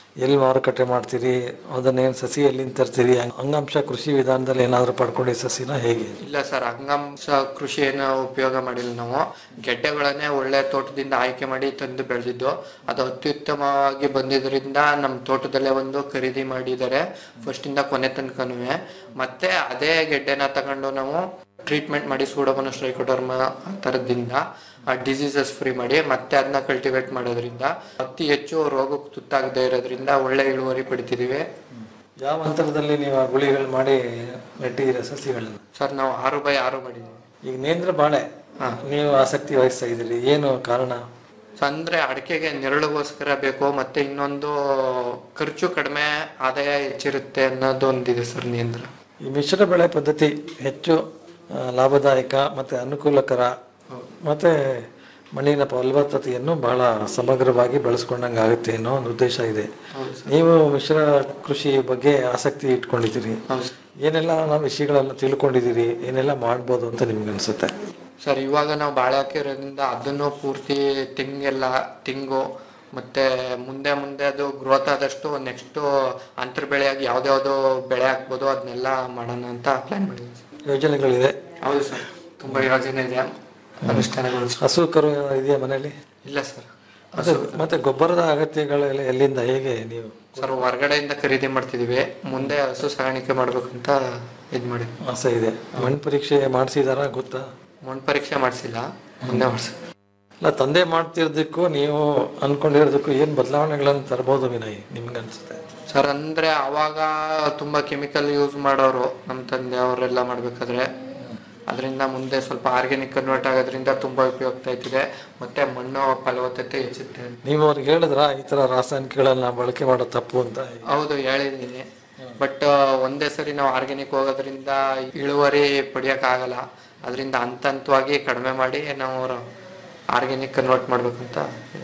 ಎಲ್ಲಿ ಮಾರುಕಟ್ಟೆ ಮಾಡ್ತೀರಿ ಅದನ್ನೇನು ಸಸಿ ಎಲ್ಲಿಂದ ತರ್ತೀರಿ ಅಂಗಾಂಶ ಕೃಷಿ ವಿಧಾನದಲ್ಲಿ ಏನಾದರೂ ಪಡ್ಕೊಂಡು ಸಸಿನ ಹೇಗೆ ಇಲ್ಲ ಸರ್ ಅಂಗಾಂಶ ಕೃಷಿಯನ್ನು ಉಪಯೋಗ ಮಾಡಿಲ್ಲ ನಾವು ಗೆಡ್ಡೆಗಳನ್ನೇ ಒಳ್ಳೆ ತೋಟದಿಂದ ಆಯ್ಕೆ ಮಾಡಿ ತಂದು ಬೆಳೆದಿದ್ದು ಅದು ಅತ್ಯುತ್ತಮವಾಗಿ ಬಂದಿದ್ದರಿಂದ ನಮ್ಮ ತೋಟದಲ್ಲೇ ಒಂದು ಖರೀದಿ ಮಾಡಿದ್ದಾರೆ ಫಸ್ಟಿಂದ ಕೊನೆ ತನಕನೂ ಮತ್ತೆ ಅದೇ ಗೆಡ್ಡೆನ ತಗೊಂಡು ನಾವು ಟ್ರೀಟ್ಮೆಂಟ್ ಮಾಡಿ ಸೂಡೋಮನ ಸ್ಟ್ರೈಕೋಡರ್ಮ ಆ ಥರದಿಂದ ಡಿಸೀಸಸ್ ಫ್ರೀ ಮಾಡಿ ಮತ್ತೆ ಅದನ್ನ ಕಲ್ಟಿವೇಟ್ ಮಾಡೋದ್ರಿಂದ ಅತಿ ಹೆಚ್ಚು ರೋಗಕ್ಕೆ ತುತ್ತಾಗದೇ ಇರೋದ್ರಿಂದ ಒಳ್ಳೆ ಇಳುವರಿ ಪಡಿತಿದೀವಿ ಯಾವ ಅಂತರದಲ್ಲಿ ನೀವು ಆ ಗುಳಿಗಳು ಮಾಡಿ ನೆಟ್ಟಿದ್ದೀರಾ ಸಸಿಗಳನ್ನು ಸರ್ ನಾವು ಆರು ಬೈ ಆರು ಮಾಡಿದ್ದೀವಿ ಈಗ ನೇಂದ್ರ ಬಾಳೆ ನೀವು ಆಸಕ್ತಿ ವಹಿಸ್ತಾ ಇದ್ದೀರಿ ಏನು ಕಾರಣ ಸೊ ಅಂದ್ರೆ ಅಡಿಕೆಗೆ ನೆರಳಿಗೋಸ್ಕರ ಬೇಕು ಮತ್ತೆ ಇನ್ನೊಂದು ಖರ್ಚು ಕಡಿಮೆ ಆದಾಯ ಹೆಚ್ಚಿರುತ್ತೆ ಅನ್ನೋದು ಒಂದಿದೆ ಸರ್ ನೇಂದ್ರ ಈ ಮಿಶ್ರ ಬೆಳೆ ಪದ್ಧತಿ ಹೆಚ್ಚು ಆ, ಲಾಭದಾಯಕ ಮತ್ತೆ ಅನುಕೂಲಕರ ಮತ್ತೆ ಮಣ್ಣಿನ ಫಲವತ್ತತೆಯನ್ನು ಬಹಳ ಸಮಗ್ರವಾಗಿ ಬೆಳೆಸ್ಕೊಂಡಂಗೆ ಆಗುತ್ತೆ ಅನ್ನೋ ಒಂದು ಉದ್ದೇಶ ಇದೆ ನೀವು ಮಿಶ್ರ ಕೃಷಿ ಬಗ್ಗೆ ಆಸಕ್ತಿ ಇಟ್ಕೊಂಡಿದ್ದೀರಿ ಏನೆಲ್ಲ ನಾವು ವಿಷಯಗಳನ್ನ ತಿಳ್ಕೊಂಡಿದ್ದೀರಿ ಏನೆಲ್ಲ ಮಾಡ್ಬೋದು ಅಂತ ನಿಮ್ಗೆ ಅನ್ಸುತ್ತೆ ಸರ್ ಇವಾಗ ನಾವು ಬಾಳೆ ಹಾಕಿರೋದ್ರಿಂದ ಅದನ್ನು ಪೂರ್ತಿ ತೆಂಗೆಲ್ಲ ತೆಂಗು ಮತ್ತೆ ಮುಂದೆ ಮುಂದೆ ಅದು ಗ್ರೋತ್ ಆದಷ್ಟು ನೆಕ್ಸ್ಟ್ ಅಂತರ ಬೆಳೆಯಾಗಿ ಯಾವ್ದ್ಯಾವ್ದು ಬೆಳೆ ಹಾಕ್ಬೋದು ಅದನ್ನೆಲ್ಲ ಮಾಡೋಣ ಅಂತ ಪ್ಲಾನ್ ಮಾಡಿದ್ವಿ ಯೋಜನೆಗಳಿದೆ ಹೌದು ಸರ್ ತುಂಬಾ ಯೋಜನೆ ಇದೆ ಅನುಷ್ಠಾನಗೊಳಿಸ ಹಸು ಕರು ಇದೆಯಾ ಮನೆಯಲ್ಲಿ ಇಲ್ಲ ಸರ್ ಮತ್ತೆ ಮತ್ತೆ ಗೊಬ್ಬರದ ಅಗತ್ಯಗಳೆಲ್ಲ ಎಲ್ಲಿಂದ ಹೇಗೆ ನೀವು ಸರ್ ಹೊರಗಡೆಯಿಂದ ಖರೀದಿ ಮಾಡ್ತಿದೀವಿ ಮುಂದೆ ಹಸು ಸಾಗಾಣಿಕೆ ಮಾಡ್ಬೇಕಂತ ಇದ್ ಮಾಡಿದ್ವಿ ಆಸೆ ಇದೆ ಮಣ್ಣು ಪರೀಕ್ಷೆ ಮಾಡಿಸಿದಾರ ಗೊತ್ತಾ ಮಣ್ಣು ಪರೀಕ್ಷೆ ಮಾಡಿಸಿಲ್ಲ ಮುಂದೆ ಮಾಡ್ಸಿ ಅಲ್ಲ ತಂದೆ ಮಾಡ್ತಿರೋದಕ್ಕೂ ನೀವು ಅನ್ಕೊಂಡಿರೋದಕ್ಕೂ ಏನು ಬದಲಾವಣೆಗಳನ್ನು ತರ್ಬೋದು ವಿನಯ್ ನಿಮ್ಗೆ ಅನ್ಸುತ್ತೆ ಸರ್ ಅಂದ್ರೆ ಅವಾಗ ತುಂಬಾ ಕೆಮಿಕಲ್ ಯೂಸ್ ಮಾಡೋರು ನಮ್ಮ ತಂದೆ ಅವರೆಲ್ಲ ಮಾಡ್ಬೇಕಾದ್ರೆ ಅದರಿಂದ ಮುಂದೆ ಸ್ವಲ್ಪ ಆರ್ಗ್ಯಾನಿಕ್ ಕನ್ವರ್ಟ್ ಆಗೋದ್ರಿಂದ ತುಂಬಾ ಉಪಯುಕ್ತ ಆಯ್ತಿದೆ ಮತ್ತೆ ಮಣ್ಣು ಫಲವತ್ತತೆ ಹೆಚ್ಚುತ್ತೆ ನೀವು ಅವ್ರಿಗೆ ಹೇಳಿದ್ರ ಈ ತರ ರಾಸಾಯನಿಕಗಳನ್ನ ಬಳಕೆ ಮಾಡೋ ತಪ್ಪು ಅಂತ ಹೌದು ಹೇಳಿದ್ದೀನಿ ಬಟ್ ಒಂದೇ ಸರಿ ನಾವು ಆರ್ಗ್ಯಾನಿಕ್ ಹೋಗೋದ್ರಿಂದ ಇಳುವರಿ ಪಡಿಯಕ್ ಆಗಲ್ಲ ಅದರಿಂದ ಹಂತ ಹಂತವಾಗಿ ಕಡಿಮೆ ಮಾಡಿ ನಾವು ಆರ್ಗ್ಯಾನಿಕ್ ಕನ್ವರ್ಟ್ ಮಾಡ್ಬೇಕಂತ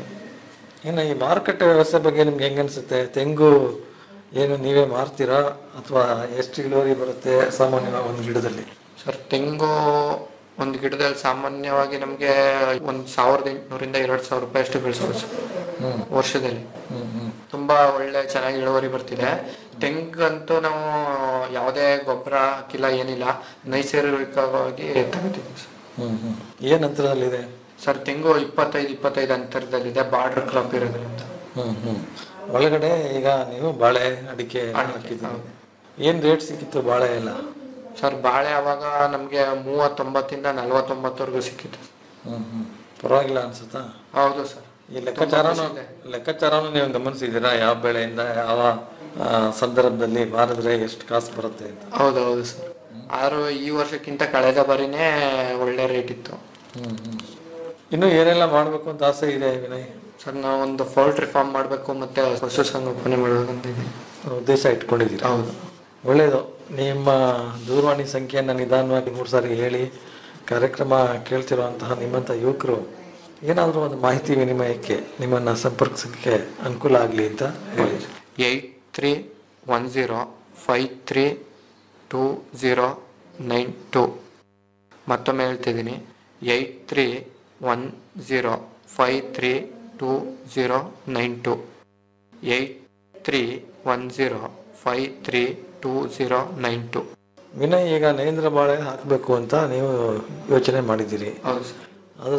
ಇನ್ನು ಈ ಮಾರುಕಟ್ಟೆ ವ್ಯವಸ್ಥೆ ಬಗ್ಗೆ ನಿಮ್ಗೆ ಹೆಂಗ್ ಅನ್ಸುತ್ತೆ ತೆಂಗು ಏನು ನೀವೇ ಮಾರ್ತೀರಾ ಅಥವಾ ಎಷ್ಟು ಇಳುವರಿ ಬರುತ್ತೆ ಸಾಮಾನ್ಯವಾಗಿ ಒಂದು ಗಿಡದಲ್ಲಿ ಸರ್ ತೆಂಗು ಒಂದು ಗಿಡದಲ್ಲಿ ಸಾಮಾನ್ಯವಾಗಿ ನಮಗೆ ಒಂದ್ ಸಾವಿರದ ಎಂಟುನೂರಿಂದ ಎರಡ್ ಸಾವಿರ ರೂಪಾಯಿ ಅಷ್ಟು ಗಳಿಸ್ಬೋದು ಸರ್ ವರ್ಷದಲ್ಲಿ ತುಂಬಾ ಒಳ್ಳೆ ಚೆನ್ನಾಗಿ ಇಳುವರಿ ಬರ್ತಿದೆ ತೆಂಗಂತೂ ನಾವು ಯಾವುದೇ ಗೊಬ್ಬರ ಹಾಕಿಲ್ಲ ಏನಿಲ್ಲ ನೈಸರ್ಗಿಕವಾಗಿ ತಗೋತೀವಿ ಸರ್ ಹ್ಮ್ ಹ್ಮ್ ಏನ್ ಅಂತರದಲ್ಲಿದೆ ಸರ್ ತೆಂಗು ಇಪ್ಪತ್ತೈದು ಇಪ್ಪತ್ತೈದು ಅಂತರದಲ್ಲಿದೆ ಬಾರ್ಡರ್ ಕ್ರಾಪ್ ಇರೋದ್ರಿಂದ ಹ್ಮ್ ಹ್ಮ್ ಒಳಗಡೆ ಈಗ ನೀವು ಬಾಳೆ ಅಡಿಕೆ ಹಾಕಿದ್ದೀರಿ ಏನ್ ರೇಟ್ ಸಿಕ್ಕಿತ್ತು ಬಾಳೆ ಎಲ್ಲ ಸರ್ ಬಾಳೆ ಅವಾಗ ನಮ್ಗೆ ಮೂವತ್ತೊಂಬತ್ತಿಂದ ನಲವತ್ತೊಂಬತ್ತವರೆಗೂ ಸಿಕ್ಕಿತ್ತು ಹ್ಮ್ ಹ್ಮ್ ಪರವಾಗಿಲ್ಲ ಅನ್ಸುತ್ತಾ ಹೌದು ಸರ್ ಈ ಲೆಕ್ಕಾಚಾರನು ಲೆಕ್ಕಾಚಾರನು ನೀವು ಗಮನಿಸಿದ್ದೀರಾ ಯಾವ ಬೆಳೆಯಿಂದ ಯಾವ ಆ, ಸಂದರ್ಭದಲ್ಲಿ ಮಾರಿದ್ರೆ ಎಷ್ಟು ಕಾಸು ಬರುತ್ತೆ ಅಂತ ಹೌದು ಹೌದು ಸರ್ ಆದ್ರೂ ಈ ವರ್ಷಕ್ಕಿಂತ ಕಳೆದ ಬಾರಿನೇ ಒಳ್ಳೆ ರೇಟ್ ಇತ್ತು ಹ್ಮ್ ಹ್ಮ್ ಇನ್ನು ಏನೆಲ್ಲ ಮಾಡ್ಬೇಕು ಅಂತ ಆಸೆ ಇದೆ ವಿನಯ್ ಸರ್ ನಾವು ಒಂದು ಪೌಲ್ಟ್ರಿ ಫಾರ್ಮ್ ಮಾಡಬೇಕು ಮತ್ತೆ ಪಶು ಸಂಗೋಪನೆ ಮಾಡ್ಬೇಕಂತ ಇದ್ದೀವಿ ಉದ್ದೇಶ ಇಟ್ಕೊಂಡಿದ್ದೀರಾ ಹೌದು ಒಳ್ಳೆಯದು ನಿಮ್ಮ ದೂರವಾಣಿ ಸಂಖ್ಯೆಯನ್ನು ನಿಧಾನವಾಗಿ ಮೂರು ಸಾರಿ ಹೇಳಿ ಕಾರ್ಯಕ್ರಮ ಕೇಳ್ತಿರುವಂತಹ ನಿಮ್ಮಂಥ ಯುವಕರು ಏನಾದರೂ ಒಂದು ಮಾಹಿತಿ ವಿನಿಮಯಕ್ಕೆ ನಿಮ್ಮನ್ನು ಸಂಪರ್ಕಿಸಲಿಕ್ಕೆ ಅನುಕೂಲ ಆಗಲಿ ಅಂತ ಹೇಳಿ eight three one zero five three two zero nine two ಮತ್ತೊಮ್ಮೆ ಹೇಳ್ತಿದ್ದೀನಿ eight three one zero five three two zero nine two eight three one zero five three two zero nine two Vinay ಈಗ ನೇಂದ್ರ ಬಾಳೆ ಹಾಕಬೇಕು ಅಂತ ನೀವು ಯೋಚನೆ ಮಾಡಿದ್ದೀರಿ ಹೌದು ಸರ್ ಅದರ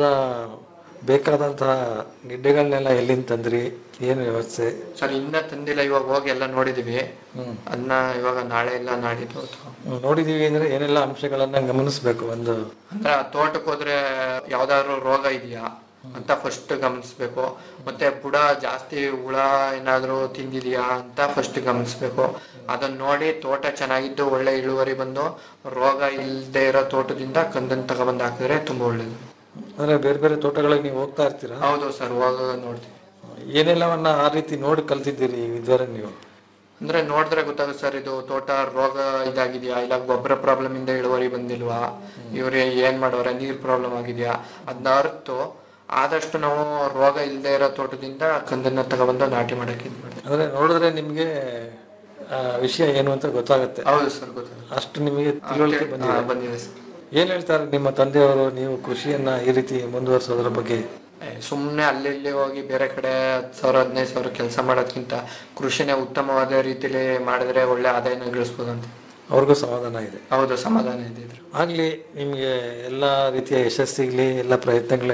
ಬೇಕಾದಂತಹ ಗಿಡ್ಡೆಗಳನ್ನೆಲ್ಲ ಎಲ್ಲಿಂದ ತಂದ್ರಿ ಏನು ವ್ಯವಸ್ಥೆ ಸರ್ ಇನ್ನ ತಂದಿಲ್ಲ ಇವಾಗ ಹೋಗಿ ಎಲ್ಲ ನೋಡಿದೀವಿ ಹ್ಮ್. ಅದನ್ನ ಇವಾಗ ನಾಳೆ ಇಲ್ಲ ನಾಡಿದ್ದು ಅಥವಾ ಹ್ಮ್, ನೋಡಿದೀವಿ ಅಂದ್ರೆ ಏನೆಲ್ಲ ಅಂಶಗಳನ್ನ ಗಮನಿಸಬೇಕು ಒಂದು ಅಂದ್ರೆ ಆ ತೋಟಕ್ಕೆ ಹೋದ್ರೆ ಯಾವ್ದಾದ್ರು ರೋಗ ಇದೆಯಾ ಅಂತ ಫಸ್ಟ್ ಗಮನಿಸ್ಬೇಕು ಮತ್ತೆ ಬುಡ ಜಾಸ್ತಿ ಹುಳ ಏನಾದ್ರು ತಿಂದಿದ್ಯಾ ಅಂತ ಫಸ್ಟ್ ಗಮನಿಸ್ಬೇಕು ಅದನ್ನ ನೋಡಿ ತೋಟ ಚೆನ್ನಾಗಿದ್ದು ಒಳ್ಳೆ ಇಳುವರಿ ಬಂದು ರೋಗ ಇಲ್ಲದೆ ಇರೋ ತೋಟದಿಂದ ಕಂದನ್ ತಗೊಬಂದು ಹಾಕಿದ್ರೆ ತುಂಬಾ ಒಳ್ಳೇದು ಅಂದ್ರೆ ಬೇರೆ ಬೇರೆ ತೋಟಗಳಿಗೆ ನೀವು ಹೋಗ್ತಾ ಇರ್ತೀರಾ ಹೌದು ಸರ್ ಹೋಗುವಾಗ ನೋಡ್ತೀವಿ ಏನೆಲ್ಲವನ್ನ ಆ ರೀತಿ ನೋಡಿ ಕಲ್ತಿದ್ದೀರಿ ಇದುವರೆಗೆ ನೀವು ಅಂದ್ರೆ ನೋಡಿದ್ರೆ ಗೊತ್ತಾಗುತ್ತೆ ಸರ್ ಇದು ತೋಟ ರೋಗ ಇದಾಗಿದ್ಯಾ ಇಲ್ಲ ಗೊಬ್ಬರ ಪ್ರಾಬ್ಲಮ್ ಇಂದ ಇಳುವರಿ ಬಂದಿಲ್ವಾ ಇವ್ರೆ ಏನ್ ಮಾಡೋರೆ ನೀರ್ ಪ್ರಾಬ್ಲಮ್ ಆಗಿದ್ಯಾ ಅದನ್ನ ಅರ್ತು ಆದಷ್ಟು ನಾವು ರೋಗ ಇಲ್ಲದೆ ಇರೋ ತೋಟದಿಂದ ಕಂದನ್ನ ತಗೊಬಂದು ನಾಟಿ ಮಾಡಕ್ಕೆ ಇದ್ ಮಾಡ್ತೀವಿ ಅಂದ್ರೆ ನೋಡಿದ್ರೆ ನಿಮ್ಗೆ ಆ, ವಿಷಯ ಏನು ಅಂತ ಗೊತ್ತಾಗುತ್ತೆ ಹೌದು ಸರ್ ಗೊತ್ತಾಗುತ್ತೆ ಅಷ್ಟು ನಿಮಗೆ ತಿಳುವಳಿಕೆ ಬಂದಿದೆ ಬಂದಿದೆ ಸರ್ ಏನ್ ಹೇಳ್ತಾರೆ ನಿಮ್ಮ ತಂದೆಯವರು ನೀವು ಕೃಷಿಯನ್ನ ಈ ರೀತಿ ಮುಂದುವರಿಸೋದ್ರ ಬಗ್ಗೆ ಸುಮ್ಮನೆ ಅಲ್ಲಿ ಇಲ್ಲಿ ಹೋಗಿ ಬೇರೆ ಕಡೆ ಹತ್ತು ಸಾವಿರ ಹದಿನೈದು ಸಾವಿರ ಕೆಲಸ ಮಾಡೋದ್ಕಿಂತ ಕೃಷಿನೇ ಉತ್ತಮವಾದ ರೀತಿಲಿ ಮಾಡಿದ್ರೆ ಒಳ್ಳೆ ಆದಾಯನ ಗಳಿಸ್ಬೋದು ಅಂತ ಅವ್ರಿಗೂ ಸಮಾಧಾನ ಇದೆ ಹೌದು ಸಮಾಧಾನ ಇದೆ ಇದ್ರ ಆಗ್ಲಿ ನಿಮ್ಗೆ ಎಲ್ಲಾ ರೀತಿಯ ಯಶಸ್ಸಿಗ್ಲಿ ಎಲ್ಲ ಪ್ರಯತ್ನಗಳು